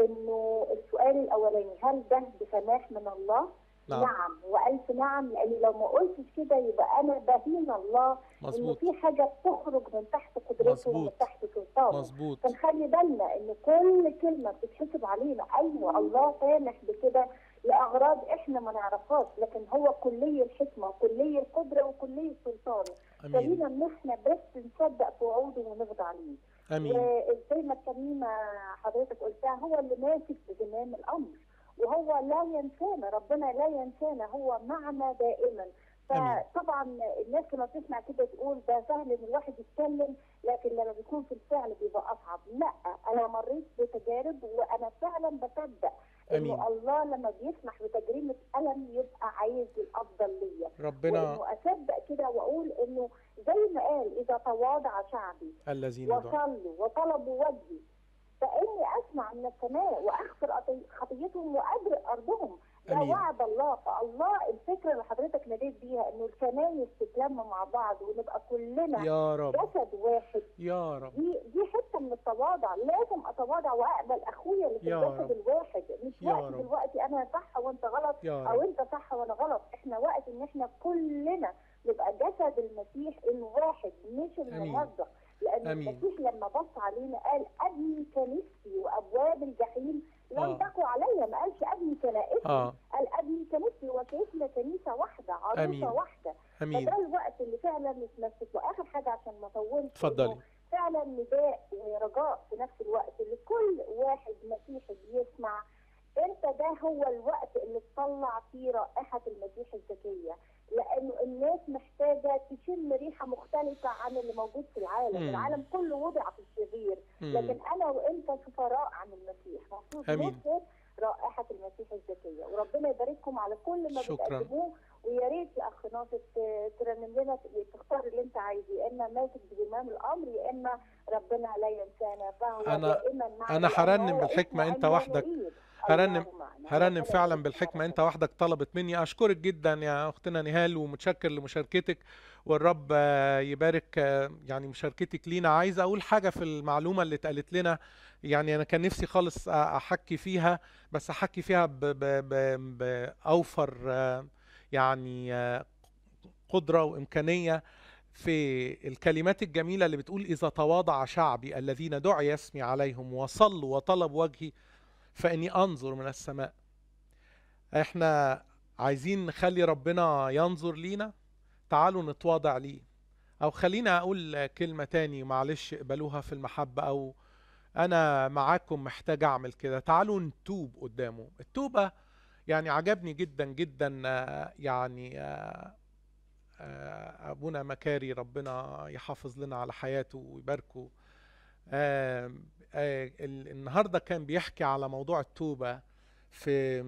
انه السؤال الاولاني هل ده بسماح من الله؟ نعم. نعم والف نعم لان لو ما قلتش كده يبقى انا بهين الله انه مظبوط في حاجه بتخرج من تحت قدرته ومن مظبوط. تحت سلطانه مظبوط فنخلي بالنا ان كل كلمه بتتحسب علينا ايوه الله سامح بكده لاغراض احنا ما نعرفهاش لكن هو كلي الحكمه وكلي القدره وكلي السلطان امين خلينا ان احنا بس نصدق في وعوده ونخضع ليه امين وزي ما الترنيمه حضرتك قلتها هو اللي ماسك بزمام الامر وهو لا ينسانا ربنا لا ينسانا هو معنا دائما آمين. فطبعا الناس لما بتسمع كده تقول ده سهل ان الواحد يتكلم لكن لما بيكون في الفعل بيبقى اصعب لا انا مريت بتجارب وانا فعلا بصدق آمين. انه الله لما بيسمح بتجربه الم يبقى عايز الافضل ليا ربنا وانه اصدق كده واقول انه زي ما قال اذا تواضع شعبي الذين دعوا وصلوا وطلبوا وجهي فاني اسمع من السماء واغفر خطي- خطيتهم وابرئ ارضهم ده آمين. وعد الله فالله الفكره اللي حضرتك ناديت بيها انه الكنايس تتلم مع بعض ونبقى كلنا يا رب جسد واحد يا رب دي دي حته من التواضع لازم اتواضع واقبل اخويا اللي في يا الجسد رب. الواحد مش يا وقت رب. دلوقتي انا صح وانت غلط يا او رب انت صح وانا غلط احنا وقت ان احنا كلنا نبقى جسد المسيح الواحد مش الممزق لان أمين. المسيح لما بص علينا قال ابني كنيستي وابواب الجحيم لم آه. تقوى عليا ما قالش ابني كنائسي اه قال ابني كنيستي وشايفنا كنيسه واحده عروسه أمين. واحده امين فده الوقت اللي فعلا نتمسك واخر حاجه عشان ما اطولش اتفضلي إنه فعلا نداء ورجاء في نفس الوقت لكل واحد مسيحي بيسمع انت ده هو الوقت اللي تطلع فيه رائحه المسيح الزكيه لانه الناس محتاجه تشم ريحه مختلفه عن اللي موجود في العالم، مم. العالم كله وضع في الشرير، مم. لكن انا وانت سفراء عن المسيح، المفروض آمين. نظهر رائحه المسيح الزكيه، وربنا يبارككم على كل ما شكراً. بتقدموه ويا ريت يا اخ ناصر ت- ترنم لنا تختار اللي انت عايزه يا اما ماسك بزمام الامر يا اما ربنا لا ينسانا فهو أنا- دائما معنا أنا لأنه هرنم هو بالحكمة اسمه أنت عند وحدك. المعيد. هرنم- الله معنا. هرنم ربنا فعلا يبارك بالحكمة فيك. انت وحدك طلبت مني اشكرك جدا يا اختنا نهال ومتشكر لمشاركتك والرب آه، يبارك آه، يعني مشاركتك لينا عايز اقول حاجة في المعلومة اللي اتقالت لنا يعني انا كان نفسي خالص أ- احكي فيها بس احكي فيها ب- ب- ب- باوفر آه، يعني آه، قدرة وامكانية في الكلمات الجميلة اللي بتقول إذا تواضع شعبي الذين دعي اسمي عليهم وصلوا وطلبوا وجهي فإني أنظر من السماء احنا عايزين نخلي ربنا ينظر لينا تعالوا نتواضع ليه او خلينا اقول كلمة تاني معلش اقبلوها في المحبة او انا معاكم محتاج اعمل كده تعالوا نتوب قدامه التوبة يعني عجبني جدا جدا آه، يعني آه، آه، ابونا مكاري ربنا يحافظ لنا على حياته ويباركه آه، آه، ال- النهارده كان بيحكي على موضوع التوبة في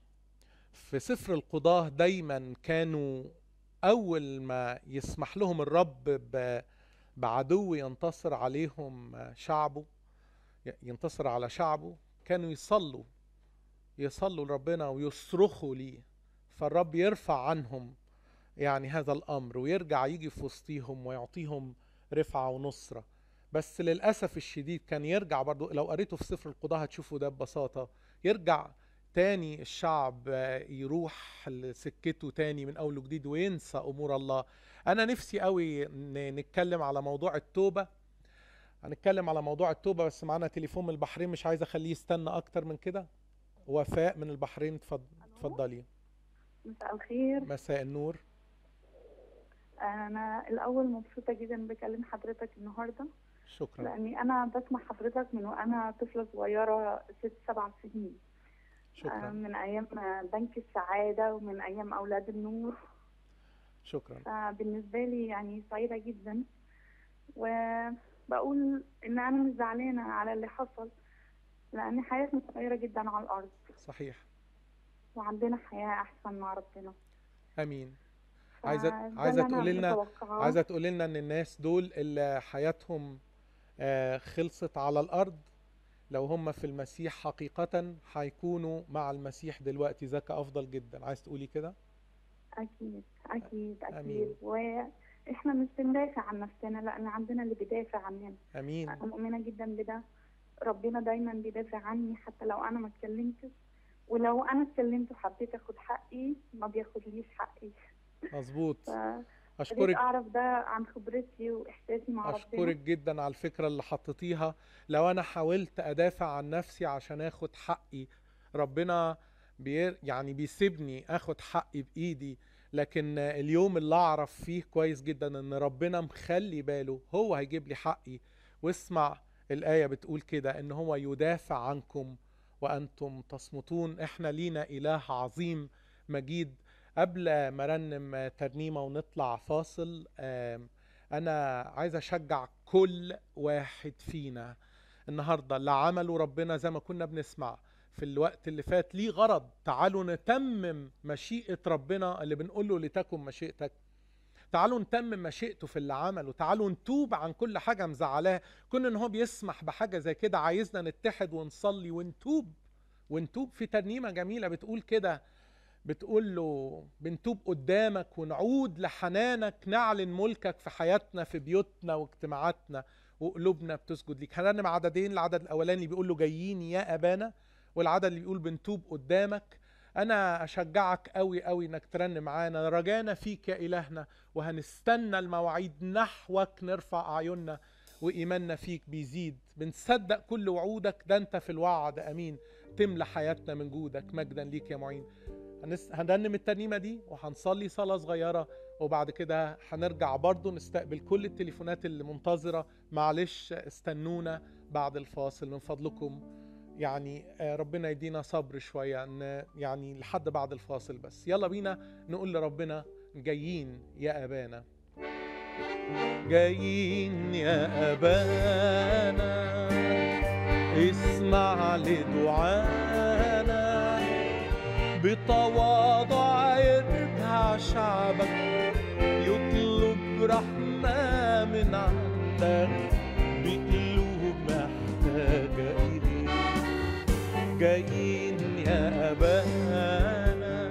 في سفر القضاة دايما كانوا أول ما يسمح لهم الرب ب- بعدو ينتصر عليهم شعبه ي- ينتصر على شعبه كانوا يصلوا يصلوا لربنا ويصرخوا ليه فالرب يرفع عنهم يعني هذا الأمر ويرجع يجي في وسطيهم ويعطيهم رفعة ونصرة بس للأسف الشديد كان يرجع برضو لو قريته في سفر القضاء هتشوفوا ده ببساطة يرجع تاني الشعب آه، يروح لسكته تاني من أول وجديد وينسى أمور الله أنا نفسي قوي ن- نتكلم على موضوع التوبة هنتكلم على موضوع التوبة بس معانا تليفون من البحرين مش عايز أخليه يستنى أكتر من كده وفاء من البحرين اتفض- اتفضلي مساء الخير مساء النور انا الاول مبسوطه جدا بكلم حضرتك النهارده شكرا لاني انا بسمع حضرتك من وانا طفله صغيره ست سبع سنين آه، شكرا من ايام بنك السعاده ومن ايام اولاد النور شكرا فبالنسبه لي يعني سعيده جدا وبقول ان انا مش زعلانه على اللي حصل لان حياتنا صغيره جدا على الارض صحيح وعندنا حياه احسن مع ربنا امين عايزه فده عايزه اللي أنا تقولي لنا متوقعاه. عايزه تقولي لنا ان الناس دول اللي حياتهم آه، خلصت على الارض لو هم في المسيح حقيقة هيكونوا مع المسيح دلوقتي ذاك أفضل جدا عايز تقولي كده؟ أكيد أكيد أمين. أكيد وإحنا مش بندافع عن نفسنا لأن عندنا اللي بيدافع عننا أمين أنا مؤمنة جدا بده ربنا دايما بيدافع عني حتى لو أنا ما اتكلمتش ولو أنا اتكلمت وحبيت آخد حقي ما بياخدليش حقي مظبوط فريد أشكرك أعرف ده عن خبرتي وإحساسي مع ربنا أشكرك جدا على الفكرة اللي حطيتيها لو أنا حاولت أدافع عن نفسي عشان أخد حقي ربنا بي يعني بيسيبني أخد حقي بإيدي لكن اليوم اللي أعرف فيه كويس جدا إن ربنا مخلي باله هو هيجيب لي حقي واسمع الآية بتقول كده إن هو يدافع عنكم وأنتم تصمتون إحنا لينا إله عظيم مجيد قبل ما رنم ترنيمة ونطلع فاصل آم، انا عايز اشجع كل واحد فينا النهارده اللي عمله ربنا زي ما كنا بنسمع في الوقت اللي فات ليه غرض تعالوا نتمم مشيئة ربنا اللي بنقول له لتكن مشيئتك تعالوا نتمم مشيئته في اللي عمله تعالوا نتوب عن كل حاجة مزعلاه كون ان هو بيسمح بحاجة زي كده عايزنا نتحد ونصلي ونتوب ونتوب في ترنيمة جميلة بتقول كده بتقول له بنتوب قدامك ونعود لحنانك نعلن ملكك في حياتنا في بيوتنا واجتماعاتنا وقلوبنا بتسجد ليك هنرنم عددين العدد الاولاني بيقول له جايين يا ابانا والعدد اللي بيقول بنتوب قدامك انا اشجعك قوي قوي انك ترنم معانا رجانا فيك يا الهنا وهنستنى المواعيد نحوك نرفع اعيننا وايماننا فيك بيزيد بنصدق كل وعودك ده انت في الوعد امين تملى حياتنا من جودك مجدا ليك يا معين هنس... هنرنم الترنيمة دي وهنصلي صلاة صغيرة وبعد كده هنرجع برضو نستقبل كل التليفونات اللي منتظرة معلش استنونا بعد الفاصل من فضلكم يعني آه، ربنا يدينا صبر شوية ان يعني لحد بعد الفاصل بس يلا بينا نقول لربنا جايين يا أبانا جايين يا أبانا اسمع لدعانا بتواضع يرجع شعبك يطلب رحمة من عندك بقلوب محتاجة إليك جايين يا أبانا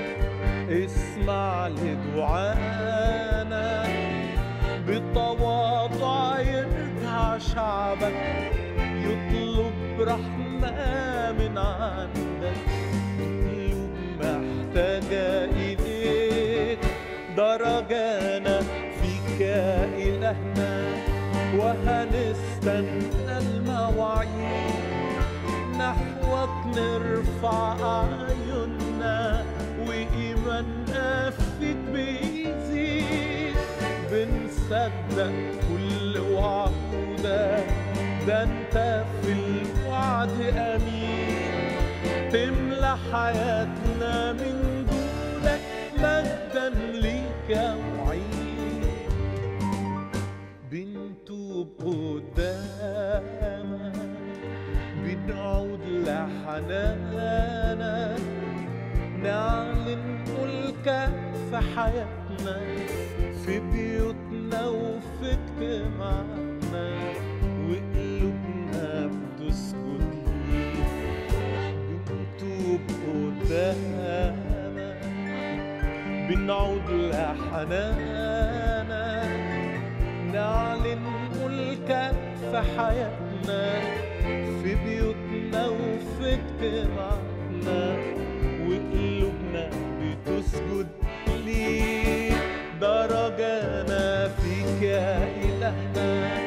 اسمع لدعانا بتواضع يرجع شعبك يطلب رحمة من عندك قلوب محتاجة إليك درجانا فيك يا إلهنا وهنستنى المواعيد نحوك نرفع أعيننا وإيماننا فيك بيزيد بنصدق كل وعودك ده انت في الوعد أمين تملى حياتنا من جودك مجدا ليك يا معين بنتوب قدامك بنعود لحنانك نعلن ملكك في حياتنا في بيوتنا وفي اجتماعاتنا وقلوبنا بتسجد ليك بنتوب قدامك بنعود لحنانك نعلن ملكك في حياتنا في بيوتنا وفي اجتماعنا وقلوبنا بتسجد ليك درجانا فيك يا إلهنا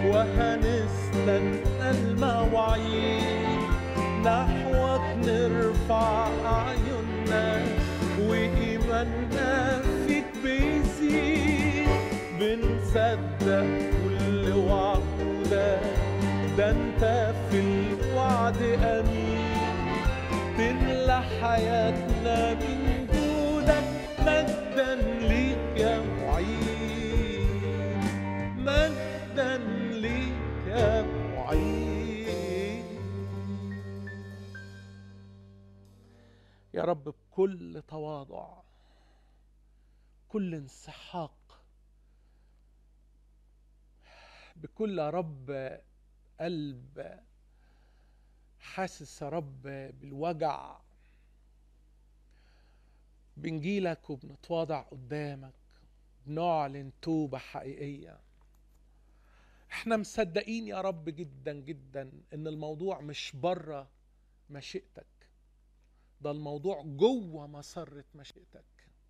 وهنستنى المواعيد نحوك نرفع أعيننا وإيماننا فيك بيزيد بنصدق كل وعودك ده انت في الوعد أمين تملى حياتنا من جودك مجدا ليك يا معين مجدا ليك يا معين يا رب بكل تواضع كل انسحاق بكل يا رب قلب حاسس يا رب بالوجع بنجيلك وبنتواضع قدامك بنعلن توبة حقيقية احنا مصدقين يا رب جدا جدا ان الموضوع مش بره مشيئتك ده الموضوع جوه مسرة مشيئتك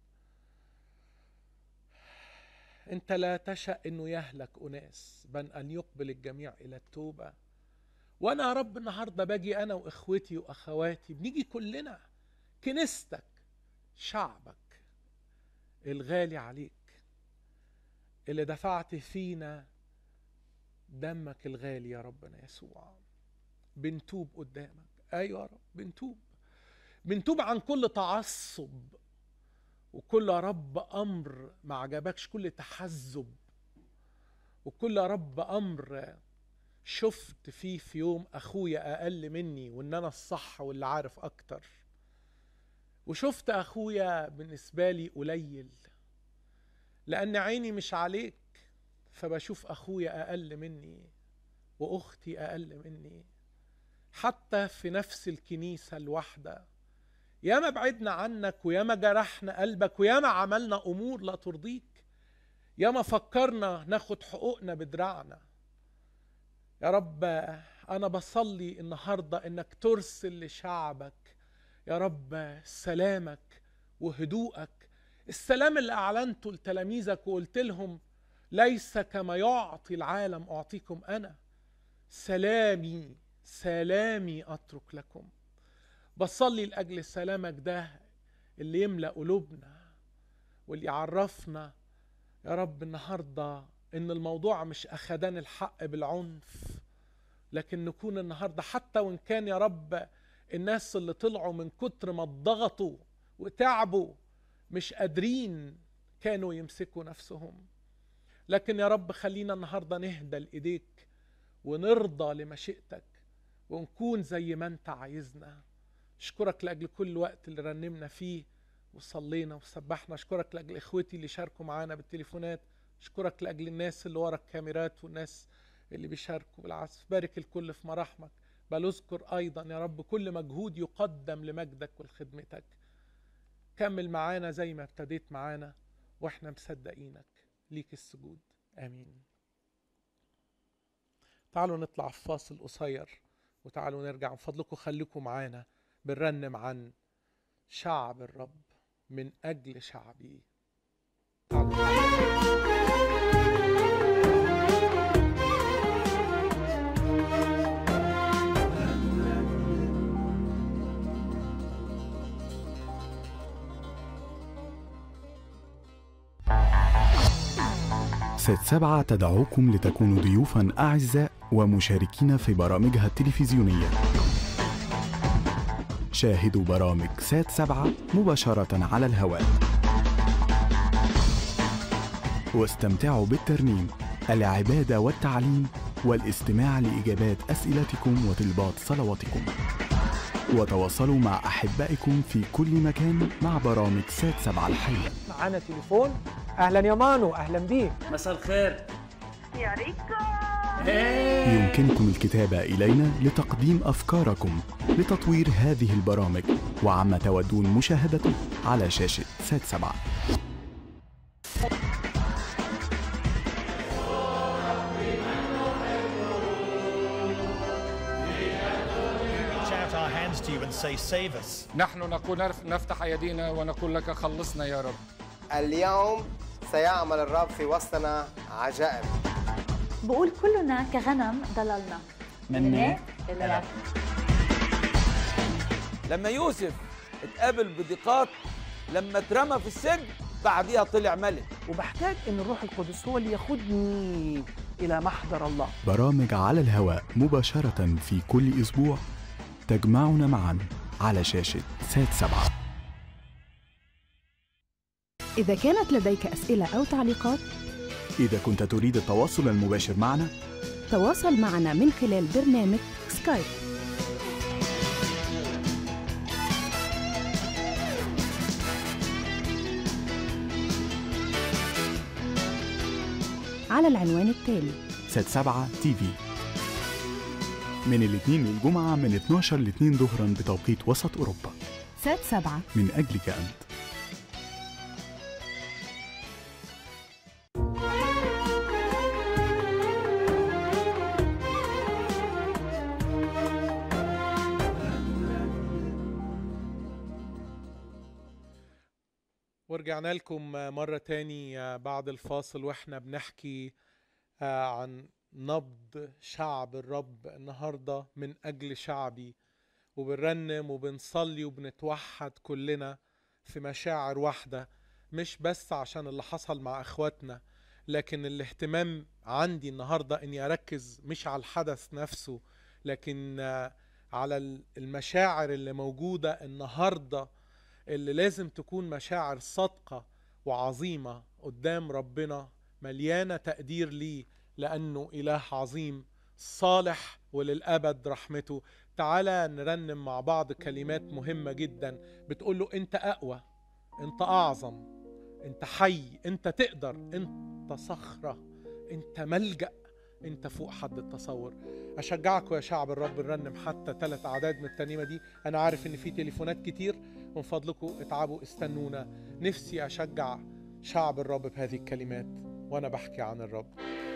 انت لا تشأ انه يهلك اناس بل ان يقبل الجميع الى التوبة وانا يا رب النهارده باجي انا واخوتي واخواتي بنيجي كلنا كنيستك شعبك الغالي عليك اللي دفعت فينا دمك الغالي يا ربنا يسوع بنتوب قدامك ايوه يا رب بنتوب بنتوب عن كل تعصب وكل يا رب امر ما عجبكش كل تحزب وكل يا رب امر شفت فيه في يوم اخويا اقل مني وان انا الصح واللي عارف اكتر وشفت اخويا بالنسبه لي قليل لان عيني مش عليك فبشوف اخويا اقل مني واختي اقل مني حتى في نفس الكنيسه الواحده ياما بعدنا عنك وياما جرحنا قلبك وياما عملنا امور لا ترضيك ياما فكرنا ناخد حقوقنا بدراعنا يا رب انا بصلي النهارده انك ترسل لشعبك يا رب سلامك وهدوءك السلام اللي اعلنته لتلاميذك وقلت لهم ليس كما يعطي العالم اعطيكم انا سلامي سلامي اترك لكم بصلي لاجل سلامك ده اللي يملا قلوبنا واللي يعرفنا يا رب النهارده ان الموضوع مش اخدان الحق بالعنف لكن نكون النهارده حتى وان كان يا رب الناس اللي طلعوا من كتر ما اتضغطوا وتعبوا مش قادرين كانوا يمسكوا نفسهم لكن يا رب خلينا النهارده نهدى لايديك ونرضى لمشيئتك ونكون زي ما انت عايزنا اشكرك لاجل كل وقت اللي رنمنا فيه وصلينا وسبحنا اشكرك لاجل اخوتي اللي شاركوا معانا بالتليفونات اشكرك لاجل الناس اللي ورا الكاميرات والناس اللي بيشاركوا بالعزف بارك الكل في مراحمك بل اذكر ايضا يا رب كل مجهود يقدم لمجدك ولخدمتك كمل معانا زي ما ابتديت معانا واحنا مصدقينك ليك السجود امين تعالوا نطلع في فاصل قصير وتعالوا نرجع من فضلكم خليكم معانا بنرنم عن شعب الرب من اجل شعبي تعالوا ست سبعة تدعوكم لتكونوا ضيوفا أعزاء ومشاركين في برامجها التلفزيونية شاهدوا برامج سات سبعة مباشرة على الهواء واستمتعوا بالترنيم العبادة والتعليم والاستماع لإجابات أسئلتكم وطلبات صلواتكم وتواصلوا مع أحبائكم في كل مكان مع برامج سات سبعة الحية معانا تليفون اهلا يا مانو اهلا بيك مساء الخير يا ريكو يمكنكم الكتابة إلينا لتقديم أفكاركم لتطوير هذه البرامج وعما تودون مشاهدته على شاشة سات سبعة out our hands to you and say, Save us. نحن نقول نفتح أيدينا ونقول لك خلصنا يا رب اليوم سيعمل الرب في وسطنا عجائب بقول كلنا كغنم ضللنا مني إلى لما يوسف اتقابل بضيقات لما اترمى في السجن بعديها طلع ملك وبحتاج ان الروح القدس هو اللي ياخدني الى محضر الله برامج على الهواء مباشرة في كل أسبوع تجمعنا معا على شاشة سات سبعة إذا كانت لديك أسئلة أو تعليقات إذا كنت تريد التواصل المباشر معنا تواصل معنا من خلال برنامج سكايب على العنوان التالي سات سبعة تي في من الاثنين للجمعة من 12 ل 2 ظهرا بتوقيت وسط أوروبا سات سبعة من أجلك أنت ورجعنا لكم مرة تاني بعد الفاصل واحنا بنحكي عن نبض شعب الرب النهاردة من أجل شعبي وبنرنم وبنصلي وبنتوحد كلنا في مشاعر واحدة مش بس عشان اللي حصل مع اخواتنا لكن الاهتمام عندي النهاردة اني اركز مش على الحدث نفسه لكن على المشاعر اللي موجودة النهارده اللي لازم تكون مشاعر صادقة وعظيمة قدام ربنا مليانة تقدير ليه لأنه إله عظيم صالح وللأبد رحمته تعالى نرنم مع بعض كلمات مهمة جدا بتقول له أنت أقوى أنت أعظم أنت حي أنت تقدر أنت صخرة أنت ملجأ أنت فوق حد التصور أشجعكم يا شعب الرب نرنم حتى ثلاث أعداد من الترنيمة دي أنا عارف إن في تليفونات كتير من فضلكم اتعبوا استنونا نفسي أشجع شعب الرب بهذه الكلمات وأنا بحكي عن الرب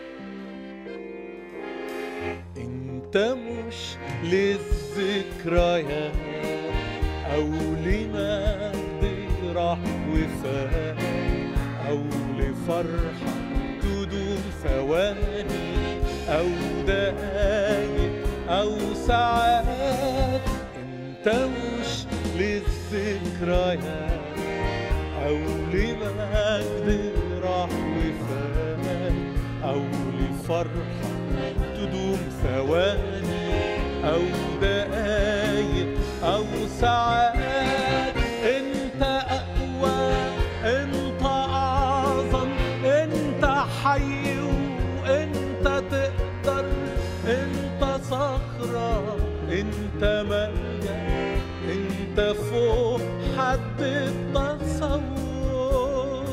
انت مش للذكريات او لمجد راح وفات او لفرحة تدوم ثواني او دقايق او ساعات انت مش للذكريات او لمجد راح وفات او لفرحة تدوم ثواني أو دقايق أو ساعات أنت أقوى أنت أعظم أنت حي وأنت تقدر أنت صخرة أنت ملجأ أنت فوق حد التصور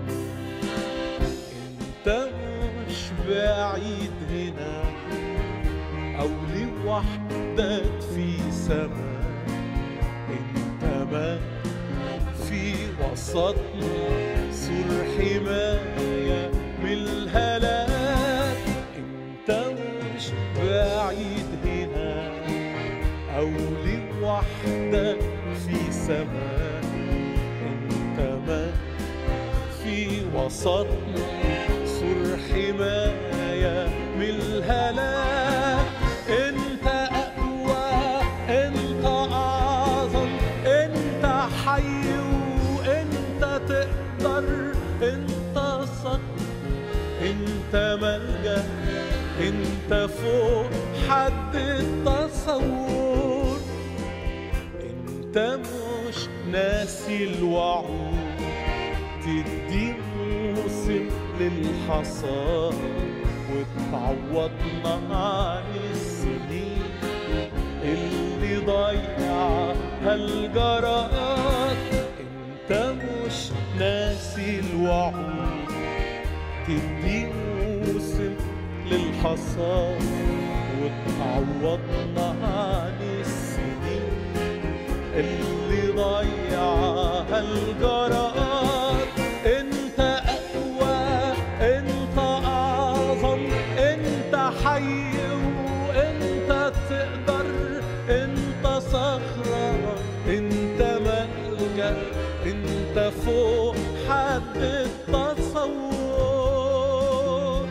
أنت مش بعيد هنا أو لوحدك في سماء أنت ما في وسطنا سور حماية من الهلاك أنت مش بعيد هنا أو لوحدك في سماء أنت ما في وسطنا سور حماية من الهلاك انت اقوى انت اعظم انت حي وانت تقدر انت صقر انت ملجا انت فوق حد التصور انت مش ناسي الوعود تدي موسم للحصاد وتعوضنا عن السنين اللي ضيعها الجرات انت مش ناسي الوعود تدي موسم للحصاد وتعوضنا عن السنين اللي ضيعها الجرات انت اقوى انت اعظم انت حي وانت تقدر انت انت صخرة انت ملجأ انت فوق حد التصور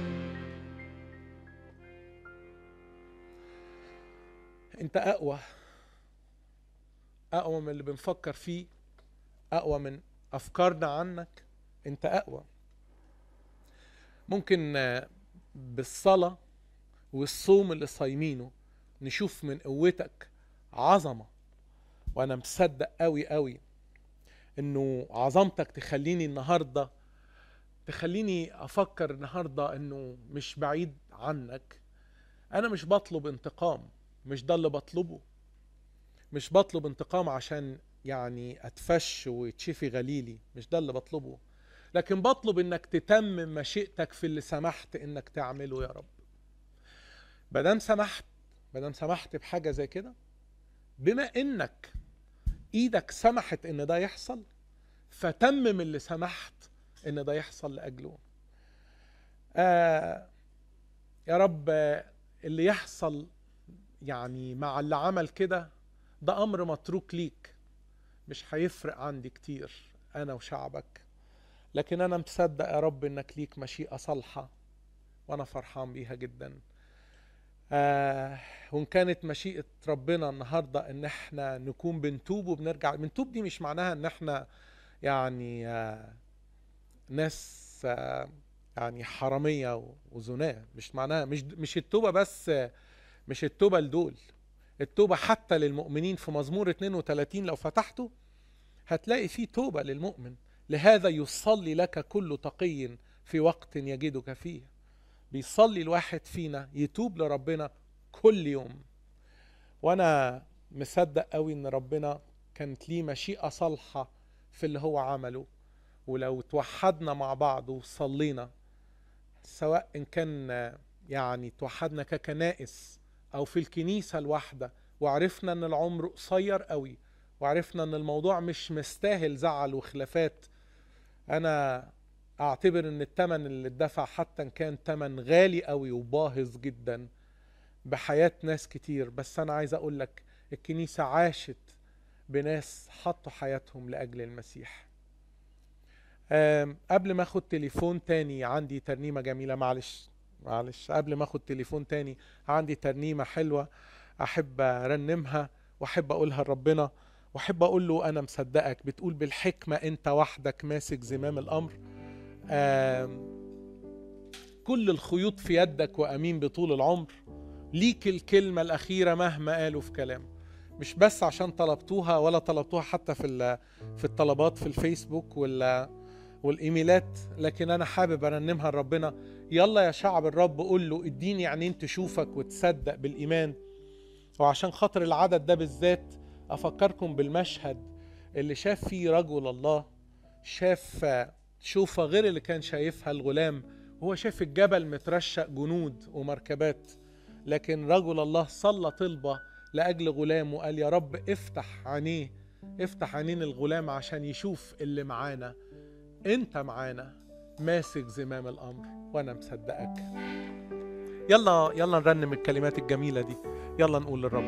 انت اقوى اقوى من اللي بنفكر فيه اقوى من افكارنا عنك انت اقوى ممكن آه، بالصلاه والصوم اللي صايمينه نشوف من قوتك عظمه وانا مصدق قوي قوي انه عظمتك تخليني النهارده تخليني افكر النهارده انه مش بعيد عنك انا مش بطلب انتقام مش ده اللي بطلبه مش بطلب انتقام عشان يعني اتفش ويتشفي غليلي مش ده اللي بطلبه لكن بطلب انك تتمم مشيئتك في اللي سمحت انك تعمله يا رب مادام سمحت مادام سمحت بحاجه زي كده بما انك ايدك سمحت ان ده يحصل فتمم اللي سمحت ان ده يحصل لاجله آه يا رب آه، اللي يحصل يعني مع اللي عمل كده ده امر متروك ليك مش هيفرق عندي كتير انا وشعبك لكن انا مصدق يا رب انك ليك مشيئه صالحه وانا فرحان بيها جدا آه وان كانت مشيئه ربنا النهارده ان احنا نكون بنتوب وبنرجع بنتوب دي مش معناها ان احنا يعني آه ناس آه يعني حراميه وزناه مش معناها مش مش التوبه بس آه مش التوبه لدول التوبه حتى للمؤمنين في مزمور 32 لو فتحته هتلاقي فيه توبه للمؤمن لهذا يصلي لك كل تقي في وقت يجدك فيه بيصلي الواحد فينا يتوب لربنا كل يوم وانا مصدق قوي ان ربنا كانت ليه مشيئه صالحه في اللي هو عمله ولو توحدنا مع بعض وصلينا سواء ان كان يعني توحدنا ككنائس او في الكنيسه الواحده وعرفنا ان العمر قصير قوي وعرفنا ان الموضوع مش مستاهل زعل وخلافات انا اعتبر ان التمن اللي اتدفع حتى ان كان تمن غالي قوي وباهظ جدا بحياة ناس كتير بس انا عايز اقول لك الكنيسة عاشت بناس حطوا حياتهم لاجل المسيح أم، قبل ما اخد تليفون تاني عندي ترنيمة جميلة معلش معلش قبل ما اخد تليفون تاني عندي ترنيمة حلوة احب ارنمها واحب اقولها لربنا واحب اقول له انا مصدقك بتقول بالحكمة انت وحدك ماسك زمام الامر آم، كل الخيوط في يدك وامين بطول العمر ليك الكلمة الأخيرة مهما قالوا في كلام مش بس عشان طلبتوها ولا طلبتوها حتى في ال- في الطلبات في الفيسبوك وال والايميلات لكن انا حابب ارنمها لربنا يلا يا شعب الرب قول له اديني عينين تشوفك وتصدق بالايمان وعشان خاطر العدد ده بالذات افكركم بالمشهد اللي شاف فيه رجل الله شاف شوفة غير اللي كان شايفها الغلام هو شاف الجبل مترشق جنود ومركبات لكن رجل الله صلى طلبة لأجل غلام وقال يا رب افتح عينيه افتح عينين الغلام عشان يشوف اللي معانا انت معانا ماسك زمام الأمر وأنا مصدقك يلا يلا نرنم الكلمات الجميلة دي يلا نقول للرب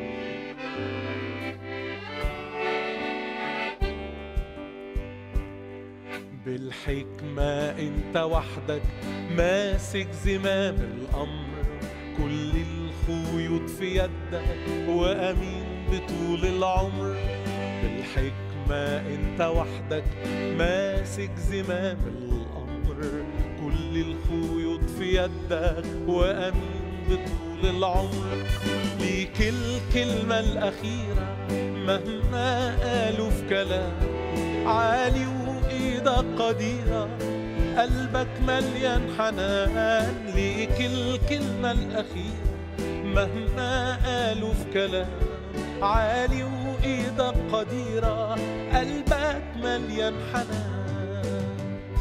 بالحكمة انت وحدك ماسك زمام الأمر كل الخيوط في يدك وأمين بطول العمر بالحكمة انت وحدك ماسك زمام الأمر كل الخيوط في يدك وأمين بطول العمر ليك الكلمة الأخيرة مهما قالوا في كلام عالي وإيدك قديرة قلبك مليان حنان ليك الكلمة الأخيرة مهما قالوا في كلام عالي وإيدك قديرة قلبك مليان حنان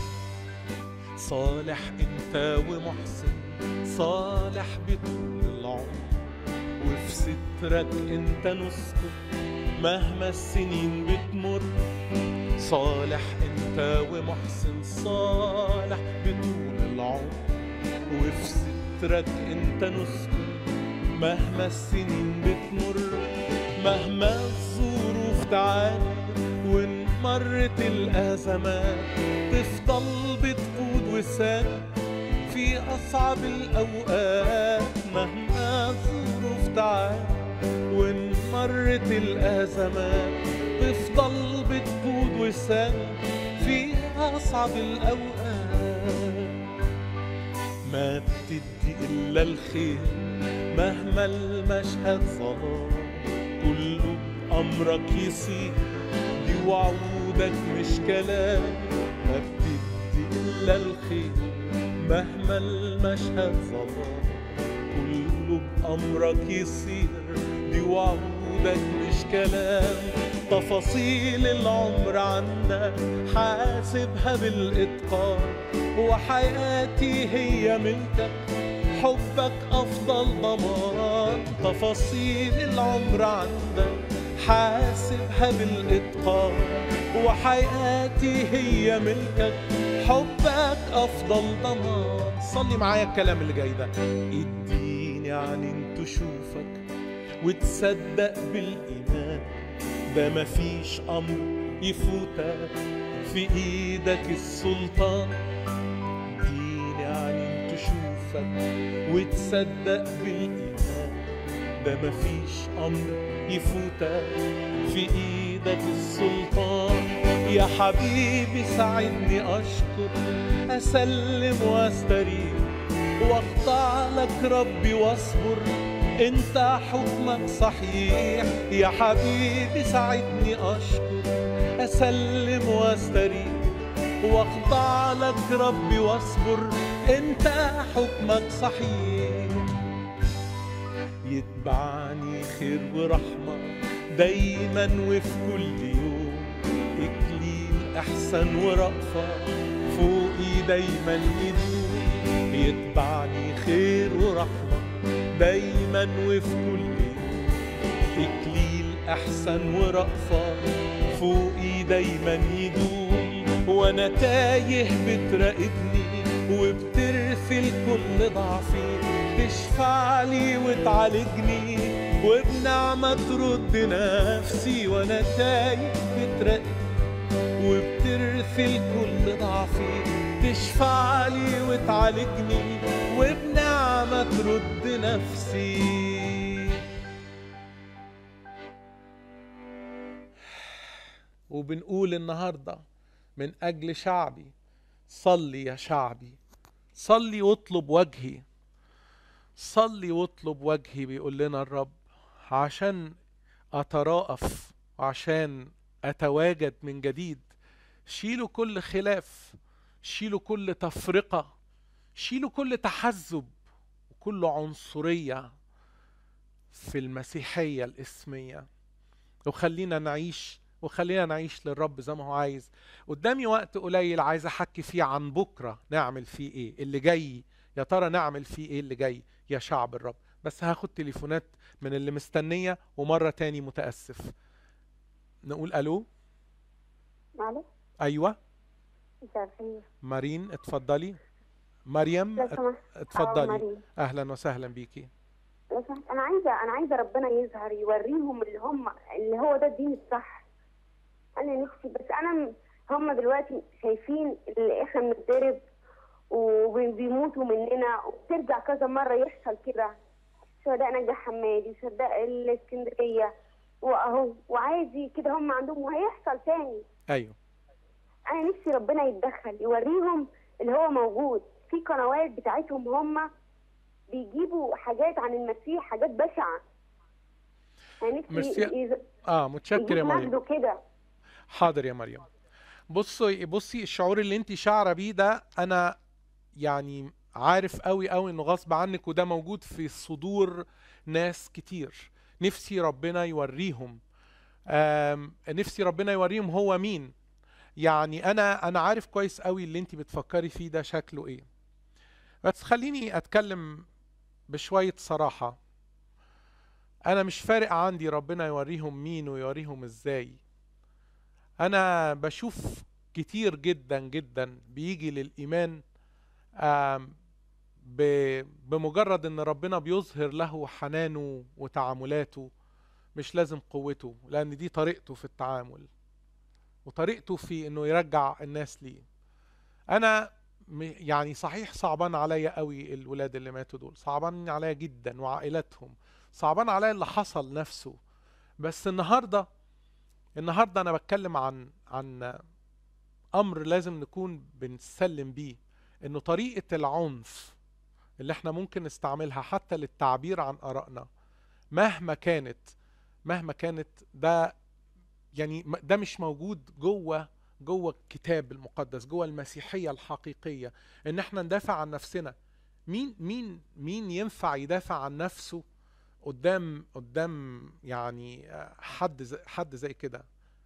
صالح انت ومحسن صالح بطول العمر وفي سترك انت نسكت مهما السنين بتمر صالح انت ومحسن صالح بطول العمر وفي سترك انت نسكت مهما السنين بتمر مهما الظروف تعاني وإن مرت الأزمات تفضل بتقود وساند في أصعب الأوقات مهما الظروف تعاني وإن مرت الأزمات تفضل بتقود وساند في أصعب الأوقات ما بتدي إلا الخير مهما المشهد ظلام كله بأمرك يصير دي وعودك مش كلام ما بتدي إلا الخير مهما المشهد ظلام كله بأمرك يصير دي وعودك مش كلام تفاصيل العمر عندك حاسبها بالإتقان وحياتي هي ملكك حبك أفضل ضمان تفاصيل العمر عندك حاسبها بالإتقان وحياتي هي ملكك حبك أفضل ضمان صلي معايا الكلام اللي جاي ده اديني عن تشوفك وتصدق بالإيمان ده مفيش أمر يفوتك في إيدك السلطان اديني عن تشوفك وتصدق بالإيمان ده مفيش أمر يفوتك في إيدك السلطان يا حبيبي ساعدني أشكر أسلم وأستريح وأخضع لك ربي وأصبر انت حكمك صحيح يا حبيبي ساعدني اشكر اسلم واستريح واخضع لك ربي واصبر انت حكمك صحيح يتبعني خير ورحمة دايما وفي كل يوم اكليل احسن ورأفة فوقي دايما يدوم يتبعني خير ورحمة دايما وفي كل يوم اكليل احسن ورأفة فوقي دايما يدوم وانا تايه بتراقبني وبترثي كل ضعفي تشفع لي وتعالجني وبنعمة ترد نفسي وانا تايه بتراقبني وبترثي كل ضعفي تشفع لي وتعالجني وبنعمة ترد نفسي وبنقول النهاردة من أجل شعبي صلي يا شعبي صلي واطلب وجهي صلي واطلب وجهي بيقول لنا الرب عشان أتراءف وعشان أتواجد من جديد شيلوا كل خلاف شيلوا كل تفرقة شيلوا كل تحزب وكل عنصرية في المسيحية الإسمية وخلينا نعيش وخلينا نعيش للرب زي ما هو عايز قدامي وقت قليل عايز احكي فيه عن بكره نعمل فيه ايه اللي جاي يا ترى نعمل فيه ايه اللي جاي يا شعب الرب بس هاخد تليفونات من اللي مستنيه ومره تاني متاسف نقول الو الو ايوه مساء الخير مارين اتفضلي مريم لو سمحت. آه، اتفضلي مريم. اهلا وسهلا بيكي لو سمحت انا عايزه انا عايزه ربنا يظهر يوريهم اللي هم اللي هو ده الدين الصح انا نفسي بس انا م- هم دلوقتي شايفين اللي احنا بنتضرب وبيموتوا مننا وبترجع كذا مره يحصل كده شهداء نجا حمادي شهداء الاسكندريه واهو وعادي كده هم عندهم وهيحصل تاني ايوه انا نفسي ربنا يتدخل يوريهم اللي هو موجود في قنوات بتاعتهم هم بيجيبوا حاجات عن المسيح حاجات بشعه انا نفسي ميرسي يز- اه متشكر يا يجيب مريم مجده كده حاضر يا مريم بصي بصي الشعور اللي انت شعره بيه ده انا يعني عارف قوي قوي انه غصب عنك وده موجود في صدور ناس كتير نفسي ربنا يوريهم آم، نفسي ربنا يوريهم هو مين يعني انا انا عارف كويس قوي اللي انت بتفكري فيه ده شكله ايه بس خليني اتكلم بشوية صراحة انا مش فارق عندي ربنا يوريهم مين ويوريهم ازاي انا بشوف كتير جدا جدا بيجي للايمان آم، ب- بمجرد ان ربنا بيظهر له حنانه وتعاملاته مش لازم قوته لان دي طريقته في التعامل وطريقته في انه يرجع الناس ليه انا يعني صحيح صعبان عليا قوي الولاد اللي ماتوا دول صعبان عليا جدا وعائلاتهم صعبان عليا اللي حصل نفسه بس النهارده النهارده انا بتكلم عن عن امر لازم نكون بنسلم بيه انه طريقه العنف اللي احنا ممكن نستعملها حتى للتعبير عن ارائنا مهما كانت مهما كانت ده يعني ده مش موجود جوه جوه الكتاب المقدس جوه المسيحيه الحقيقيه ان احنا ندافع عن نفسنا مين مين مين ينفع يدافع عن نفسه قدام قدام يعني حد زي حد زي كده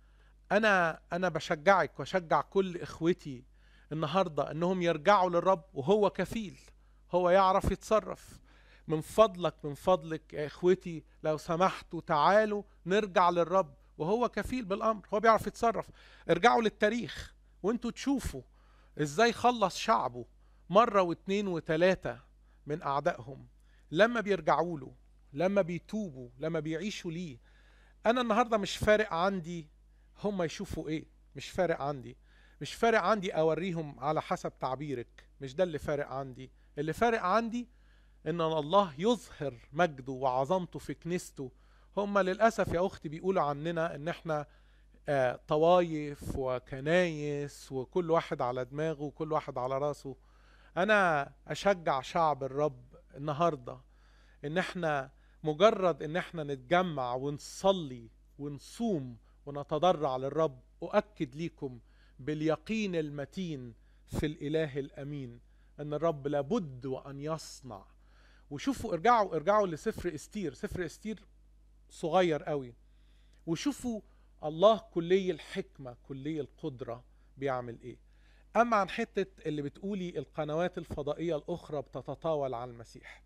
انا انا بشجعك واشجع كل اخوتي النهارده انهم يرجعوا للرب وهو كفيل هو يعرف يتصرف من فضلك من فضلك يا اخوتي لو سمحتوا تعالوا نرجع للرب وهو كفيل بالامر هو بيعرف يتصرف ارجعوا للتاريخ وانتوا تشوفوا ازاي خلص شعبه مره واثنين وثلاثه من اعدائهم لما بيرجعوا له لما بيتوبوا لما بيعيشوا ليه انا النهارده مش فارق عندي هم يشوفوا ايه مش فارق عندي مش فارق عندي اوريهم على حسب تعبيرك مش ده اللي فارق عندي اللي فارق عندي ان الله يظهر مجده وعظمته في كنيسته هم للاسف يا اختي بيقولوا عننا ان احنا آه طوايف وكنايس وكل واحد على دماغه وكل واحد على راسه انا اشجع شعب الرب النهارده ان احنا مجرد ان احنا نتجمع ونصلي ونصوم ونتضرع للرب اؤكد ليكم باليقين المتين في الاله الامين ان الرب لابد وان يصنع وشوفوا ارجعوا ارجعوا لسفر استير سفر استير صغير قوي وشوفوا الله كلي الحكمه كلي القدره بيعمل ايه اما عن حته اللي بتقولي القنوات الفضائيه الاخرى بتتطاول على المسيح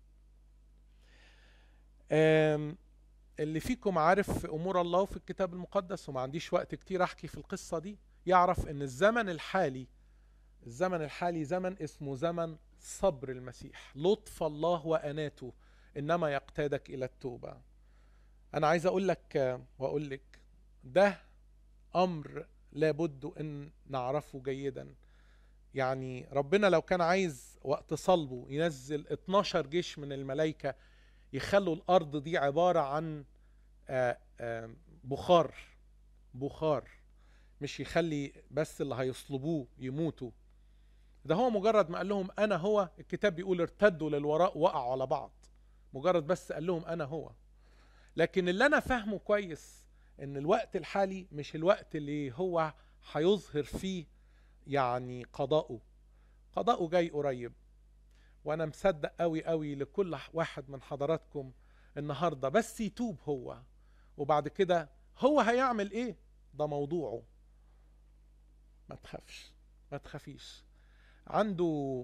اللي فيكم عارف في امور الله في الكتاب المقدس وما عنديش وقت كتير احكي في القصه دي يعرف ان الزمن الحالي الزمن الحالي زمن اسمه زمن صبر المسيح لطف الله واناته انما يقتادك الى التوبه انا عايز اقول لك واقول لك ده امر لابد ان نعرفه جيدا يعني ربنا لو كان عايز وقت صلبه ينزل 12 جيش من الملائكه يخلوا الارض دي عباره عن آآ آآ بخار بخار مش يخلي بس اللي هيصلبوه يموتوا ده هو مجرد ما قال لهم انا هو الكتاب بيقول ارتدوا للوراء وقعوا على بعض مجرد بس قال لهم انا هو لكن اللي انا فاهمه كويس ان الوقت الحالي مش الوقت اللي هو هيظهر فيه يعني قضاؤه قضاؤه جاي قريب وانا مصدق قوي قوي لكل واحد من حضراتكم النهارده بس يتوب هو وبعد كده هو هيعمل ايه ده موضوعه ما تخافش ما تخافيش عنده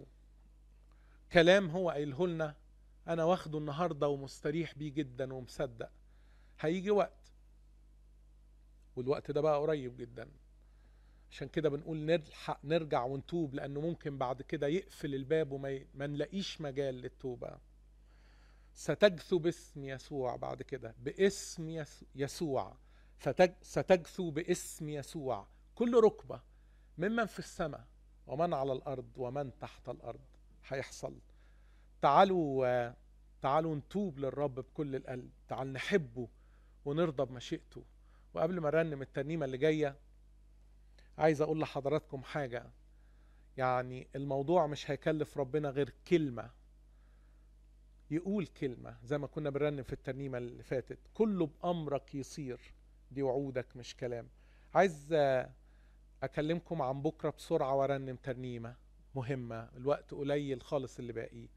كلام هو قايله لنا انا واخده النهارده ومستريح بيه جدا ومصدق هيجي وقت والوقت ده بقى قريب جدا عشان كده بنقول نلحق نرجع ونتوب لانه ممكن بعد كده يقفل الباب وما ما نلاقيش مجال للتوبه ستجثو باسم يسوع بعد كده باسم يسوع فتج... ستجثو باسم يسوع كل ركبه ممن في السماء ومن على الارض ومن تحت الارض هيحصل تعالوا تعالوا نتوب للرب بكل القلب تعال نحبه ونرضى بمشيئته وقبل ما نرنم الترنيمه اللي جايه عايز اقول لحضراتكم حاجه يعني الموضوع مش هيكلف ربنا غير كلمه يقول كلمه زي ما كنا بنرنم في الترنيمه اللي فاتت كله بامرك يصير دي وعودك مش كلام عايز اكلمكم عن بكره بسرعه وارنم ترنيمه مهمه الوقت قليل خالص اللي باقي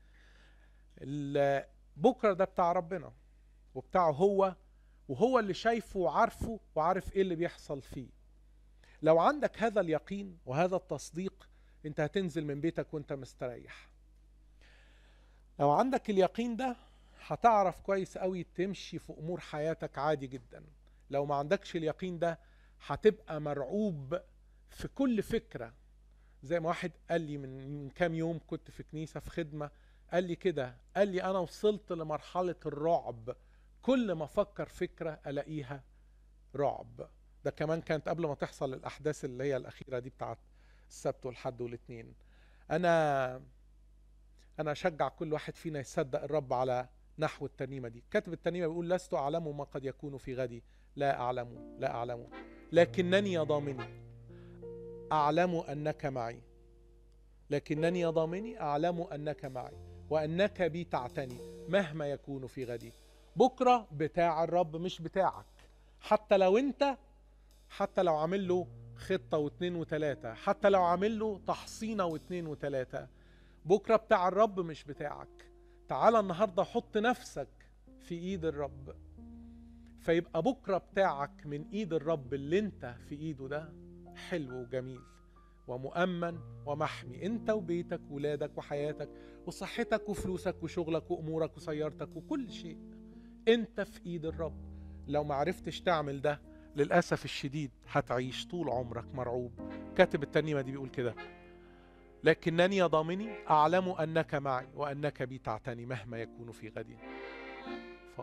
بكره ده بتاع ربنا وبتاعه هو وهو اللي شايفه وعارفه وعارف ايه اللي بيحصل فيه لو عندك هذا اليقين وهذا التصديق انت هتنزل من بيتك وانت مستريح لو عندك اليقين ده هتعرف كويس قوي تمشي في امور حياتك عادي جدا لو ما عندكش اليقين ده هتبقى مرعوب في كل فكره زي ما واحد قال لي من كام يوم كنت في كنيسه في خدمه قال لي كده قال لي انا وصلت لمرحله الرعب كل ما افكر فكره الاقيها رعب ده كمان كانت قبل ما تحصل الاحداث اللي هي الاخيره دي بتاعت السبت والحد والاثنين انا انا اشجع كل واحد فينا يصدق الرب على نحو الترنيمه دي كاتب الترنيمه بيقول لست اعلم ما قد يكون في غدي لا اعلم لا اعلم لكنني يا ضامني اعلم انك معي لكنني يا ضامني اعلم انك معي وانك بي تعتني مهما يكون في غدي بكره بتاع الرب مش بتاعك حتى لو انت حتى لو عامل له خطه واثنين وثلاثه حتى لو عامل له تحصينه واثنين وثلاثه بكره بتاع الرب مش بتاعك تعال النهارده حط نفسك في ايد الرب فيبقى بكره بتاعك من ايد الرب اللي انت في ايده ده حلو وجميل ومؤمن ومحمي انت وبيتك وولادك وحياتك وصحتك وفلوسك وشغلك وامورك وسيارتك وكل شيء انت في ايد الرب لو ما عرفتش تعمل ده للاسف الشديد هتعيش طول عمرك مرعوب كاتب الترنيمه دي بيقول كده لكنني يا ضامني اعلم انك معي وانك بي تعتني مهما يكون في غدي ف...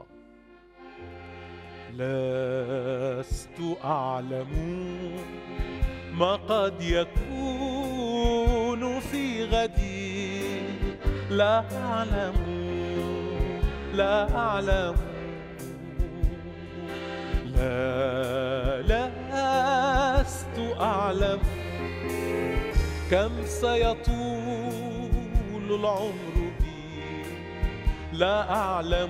لست اعلم ما قد يكون في غدي لا اعلم لا اعلم لا لست اعلم كم سيطول العمر بي لا أعلم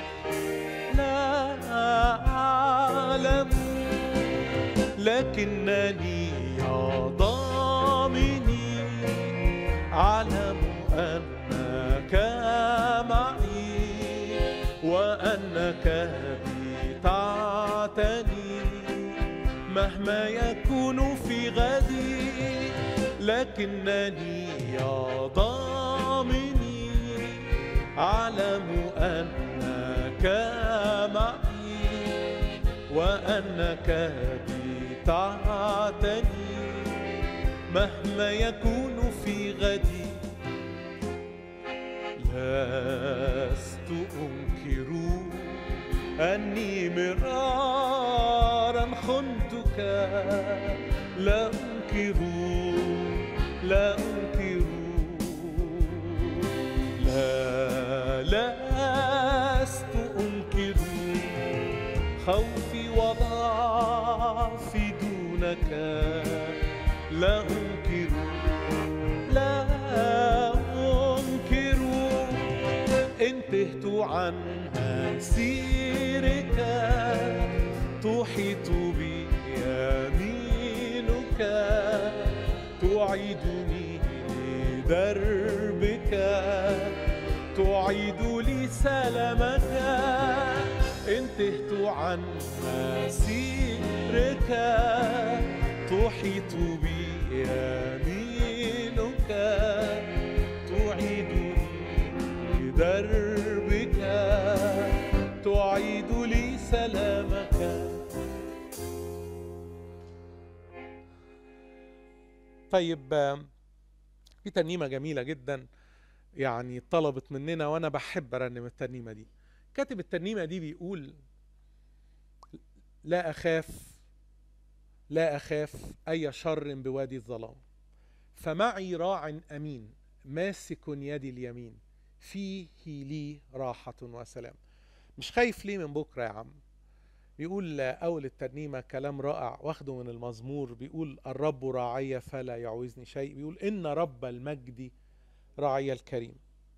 لا أعلم لكنني يا ضامني أعلم أنك معي وأنك بي تعتني مهما يكون في غدي لكنني يا ضامني أعلم أنك معي وأنك بي تعتني مهما يكون في غدي لست أنكر أني مرارا خنتك لا أنكر لا أنكر لا لست أنكر خوفي وضعفي دونك لا أنكر لا أنكر انتهت عن مسيرك تحيط بي يمينك تعيدني لدربك تعيد لي سلامك انتهت عن مسيرك تحيط بي يمينك تعيدني لدربك تعيد لي سلامك طيب في ترنيمة جميلة جدا يعني طلبت مننا وانا بحب ارنم الترنيمة دي كاتب الترنيمة دي بيقول لا اخاف لا اخاف اي شر بوادي الظلام فمعي راع امين ماسك يدي اليمين فيه لي راحة وسلام مش خايف ليه من بكرة يا عم بيقول أول الترنيمة كلام رائع واخده من المزمور بيقول الرب راعي فلا يعوزني شيء بيقول إن رب المجد راعي الكريم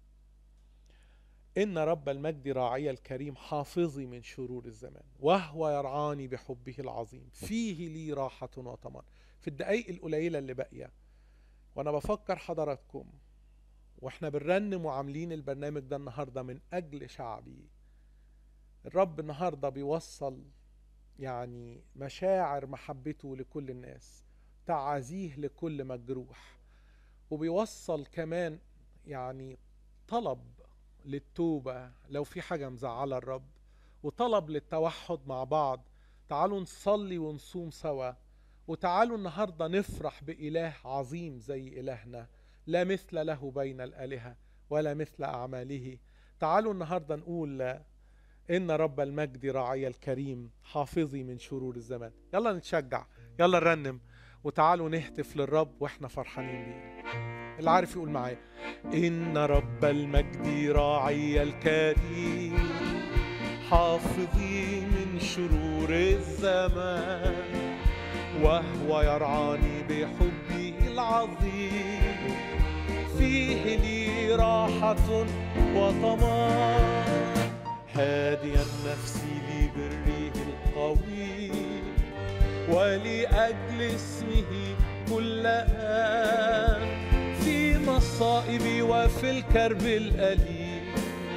إن رب المجد راعي الكريم حافظي من شرور الزمان وهو يرعاني بحبه العظيم فيه لي راحة وطمان في الدقايق القليلة اللي باقية وأنا بفكر حضراتكم واحنا بنرنم وعاملين البرنامج ده النهارده من اجل شعبي الرب النهارده بيوصل يعني مشاعر محبته لكل الناس تعازيه لكل مجروح وبيوصل كمان يعني طلب للتوبة لو في حاجة مزعلة الرب وطلب للتوحد مع بعض تعالوا نصلي ونصوم سوا وتعالوا النهاردة نفرح بإله عظيم زي إلهنا لا مثل له بين الآلهة ولا مثل أعماله تعالوا النهاردة نقول إن رب المجد راعي الكريم حافظي من شرور الزمان يلا نتشجع يلا نرنم وتعالوا نهتف للرب واحنا فرحانين بيه اللي عارف يقول معايا إن رب المجد راعي الكريم حافظي من شرور الزمان وهو يرعاني بحبه العظيم فيه لي راحة وطمان هاديا نفسي لبره القوي ولأجل اسمه كل آن في مصائبي وفي الكرب الأليم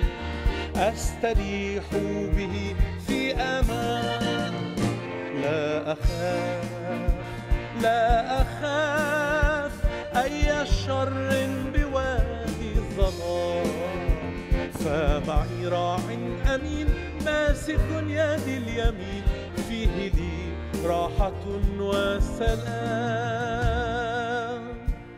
أستريح به في أمان لا أخاف لا أخاف أي شر بوادي الظلام فمعي راع أمين ماسك يد اليمين فيه لي راحة وسلام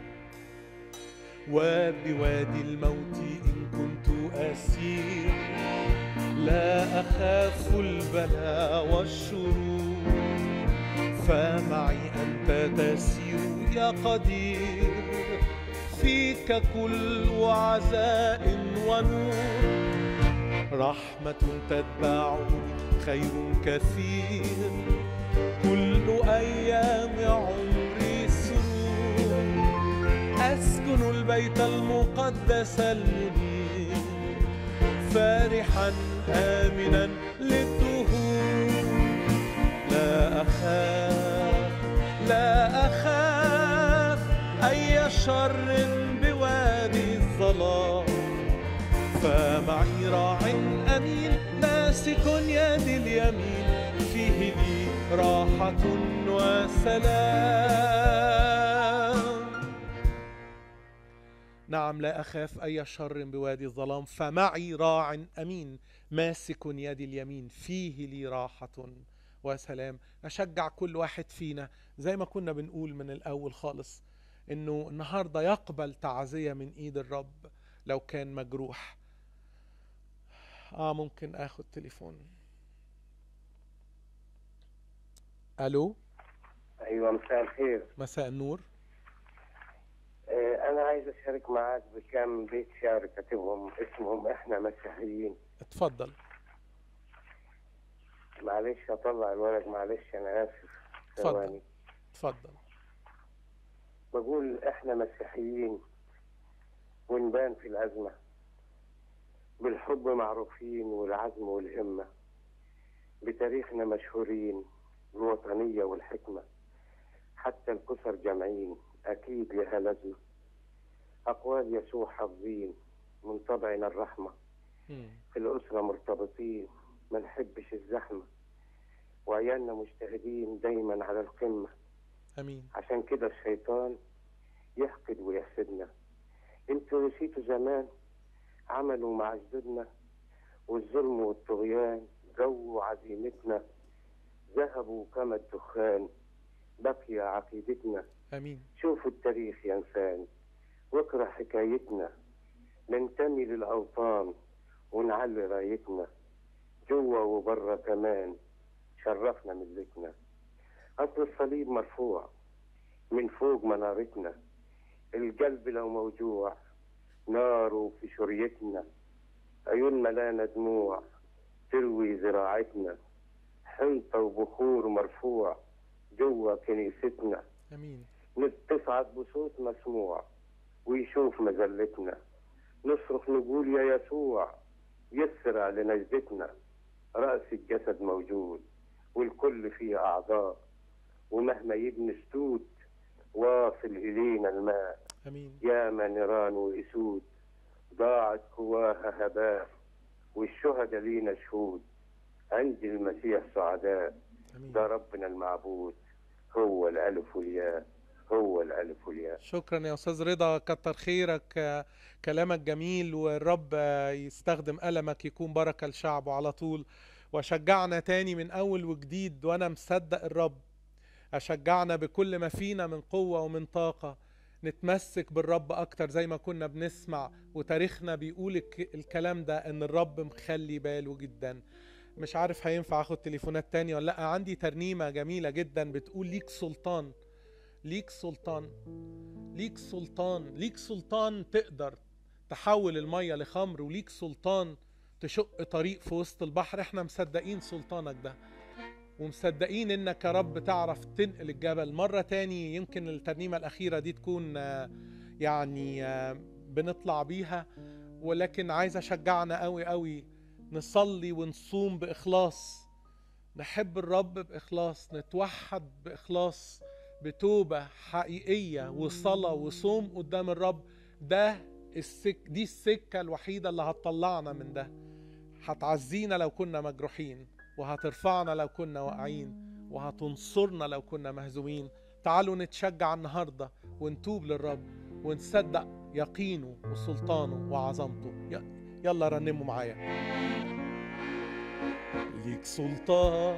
وبوادي الموت إن كنت أسير لا أخاف البلاء والشرور فمعي أنت تسير يا قدير فيك كل عزاء ونور رحمة تتبعني خير كثير كل أيام عمري سرور أسكن البيت المقدس المنير فرحا آمنا للدهور لا أخاف لا أخاف أي شر بوادي الظلام فمعي راع أمين ماسك يد اليمين فيه لي راحة وسلام نعم لا أخاف أي شر بوادي الظلام فمعي راع أمين ماسك يد اليمين فيه لي راحة وسلام أشجع كل واحد فينا زي ما كنا بنقول من الأول خالص إنه النهاردة يقبل تعزية من إيد الرب لو كان مجروح آه ممكن آخد تليفون ألو ايوه مساء الخير مساء النور آه، انا عايز اشارك معاك بكام بيت شعر كاتبهم اسمهم احنا مسيحيين اتفضل معلش هطلع الورق معلش انا اسف اتفضل. ثواني اتفضل بقول احنا مسيحيين ونبان في الازمه بالحب معروفين والعزم والهمه بتاريخنا مشهورين الوطنيه والحكمه حتى الكسر جامعين اكيد لها لازمه اقوال يسوع حافظين من طبعنا الرحمه في الأسرة مرتبطين ما نحبش الزحمة وعيالنا مجتهدين دايما على القمة أمين عشان كده الشيطان يحقد ويحسدنا انتوا نسيتوا زمان عملوا مع جدودنا والظلم والطغيان جو عزيمتنا ذهبوا كما الدخان بقي عقيدتنا أمين شوفوا التاريخ يا انسان واقرا حكايتنا ننتمي للاوطان ونعلي رايتنا جوا وبره كمان شرفنا ملتنا اصل الصليب مرفوع من فوق منارتنا القلب لو موجوع ناره في شريتنا عيون ملانة دموع تروي زراعتنا حنطة وبخور مرفوع جوا كنيستنا أمين تصعد بصوت مسموع ويشوف مذلتنا نصرخ نقول يا يسوع يسرع لنجدتنا رأس الجسد موجود والكل فيه أعضاء ومهما يبني سدود واصل إلينا الماء أمين يا نيران وأسود ضاعت قواها هباء والشهداء لينا شهود عند المسيح سعداء ده ربنا المعبود هو الألف والياء هو الألف والياء شكرا يا استاذ رضا كتر خيرك آه، كلامك جميل والرب آه، يستخدم قلمك يكون بركه لشعبه على طول وشجعنا تاني من اول وجديد وانا مصدق الرب اشجعنا بكل ما فينا من قوه ومن طاقه نتمسك بالرب اكتر زي ما كنا بنسمع وتاريخنا بيقول الك- الكلام ده ان الرب مخلي باله جدا مش عارف هينفع اخد تليفونات تانية ولا لا عندي ترنيمة جميلة جدا بتقول ليك سلطان ليك سلطان ليك سلطان ليك سلطان تقدر تحول المية لخمر وليك سلطان تشق طريق في وسط البحر احنا مصدقين سلطانك ده ومصدقين انك يا رب تعرف تنقل الجبل مرة تاني يمكن الترنيمة الأخيرة دي تكون آه، يعني آه، بنطلع بيها ولكن عايز أشجعنا قوي قوي نصلي ونصوم بإخلاص نحب الرب بإخلاص نتوحد بإخلاص بتوبة حقيقية وصلاة وصوم قدام الرب ده السك دي السكة الوحيدة اللي هتطلعنا من ده هتعزينا لو كنا مجروحين وهترفعنا لو كنا واقعين وهتنصرنا لو كنا مهزومين تعالوا نتشجع النهاردة ونتوب للرب ونصدق يقينه وسلطانه وعظمته ي- يلا رنموا معايا ليك سلطان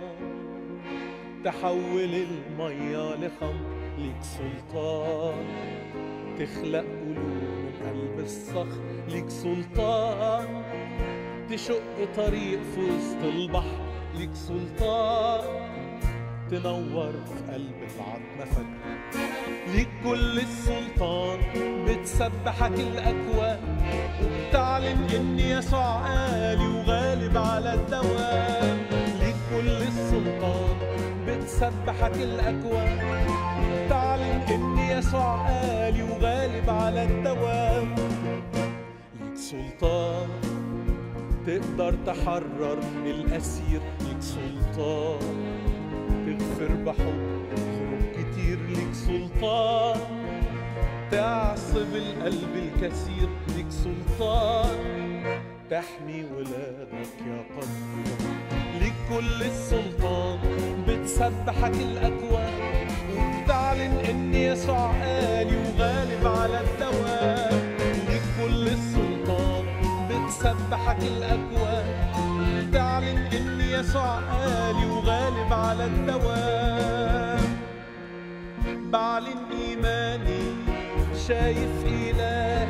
تحول المية لخمر ليك سلطان تخلق قلوب من قلب الصخر ليك سلطان تشق طريق في وسط البحر ليك سلطان تنور في قلب العتمة فجر ليك كل السلطان بتسبحك الأكوان وبتعلن إن يسوع آلي وغالب على الدوام ليك كل السلطان بتسبحك الأكوان تعلن إن يسوع آلي وغالب على الدوام ليك سلطان تقدر تحرر الأسير ليك سلطان تغفر بحب ذنوب كتير ليك سلطان تعصب القلب الكثير ليك سلطان تحمي ولادك يا قدير ليك كل السلطان بتسبحك الأكوان وبتعلن إن يسوع آلي وغالب على الدوام ليك كل السلطان بتسبحك الأكوان تعلن إن يسوع آلي وغالب على الدوام بعلن إيماني شايف إلهي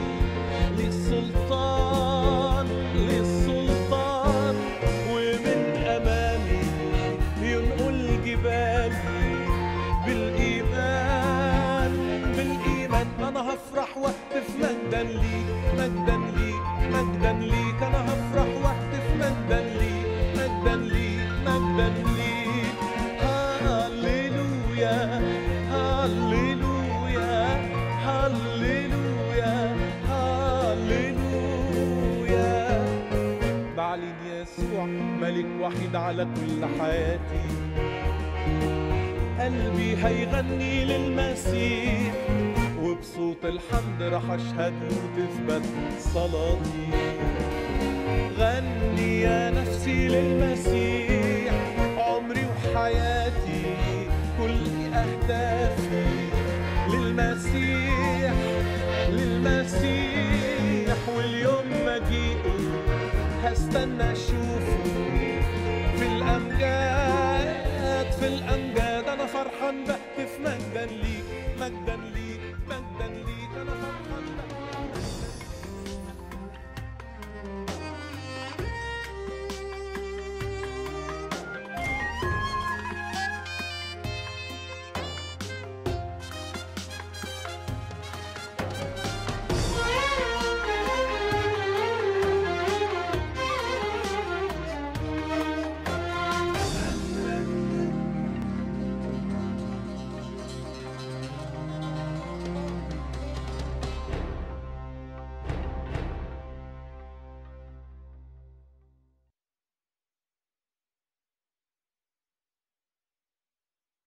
للسلطان للسلطان ومن أمامي ينقل جبالي بالإيمان بالإيمان أنا هفرح واهتف مجدا ليك مجدا ليك مجدا ليك أنا هفرح واهتف مجدا ليك مجدا ليك مجدا ليك هاليلويا هاليلويا هاليلويا هاليلويا بعلن يسوع ملك وحيد على كل حياتي قلبي هيغني للمسيح وبصوت الحمد رح اشهد وتثبت صلاتي غني يا نفسي للمسيح عمري وحياتي كل اهدافي للمسيح للمسيح واليوم مجيئه هستنى اشوفه في الامجاد في الامجاد انا فرحان بهتف مجدا ليك مجدا ليك مجدا ليك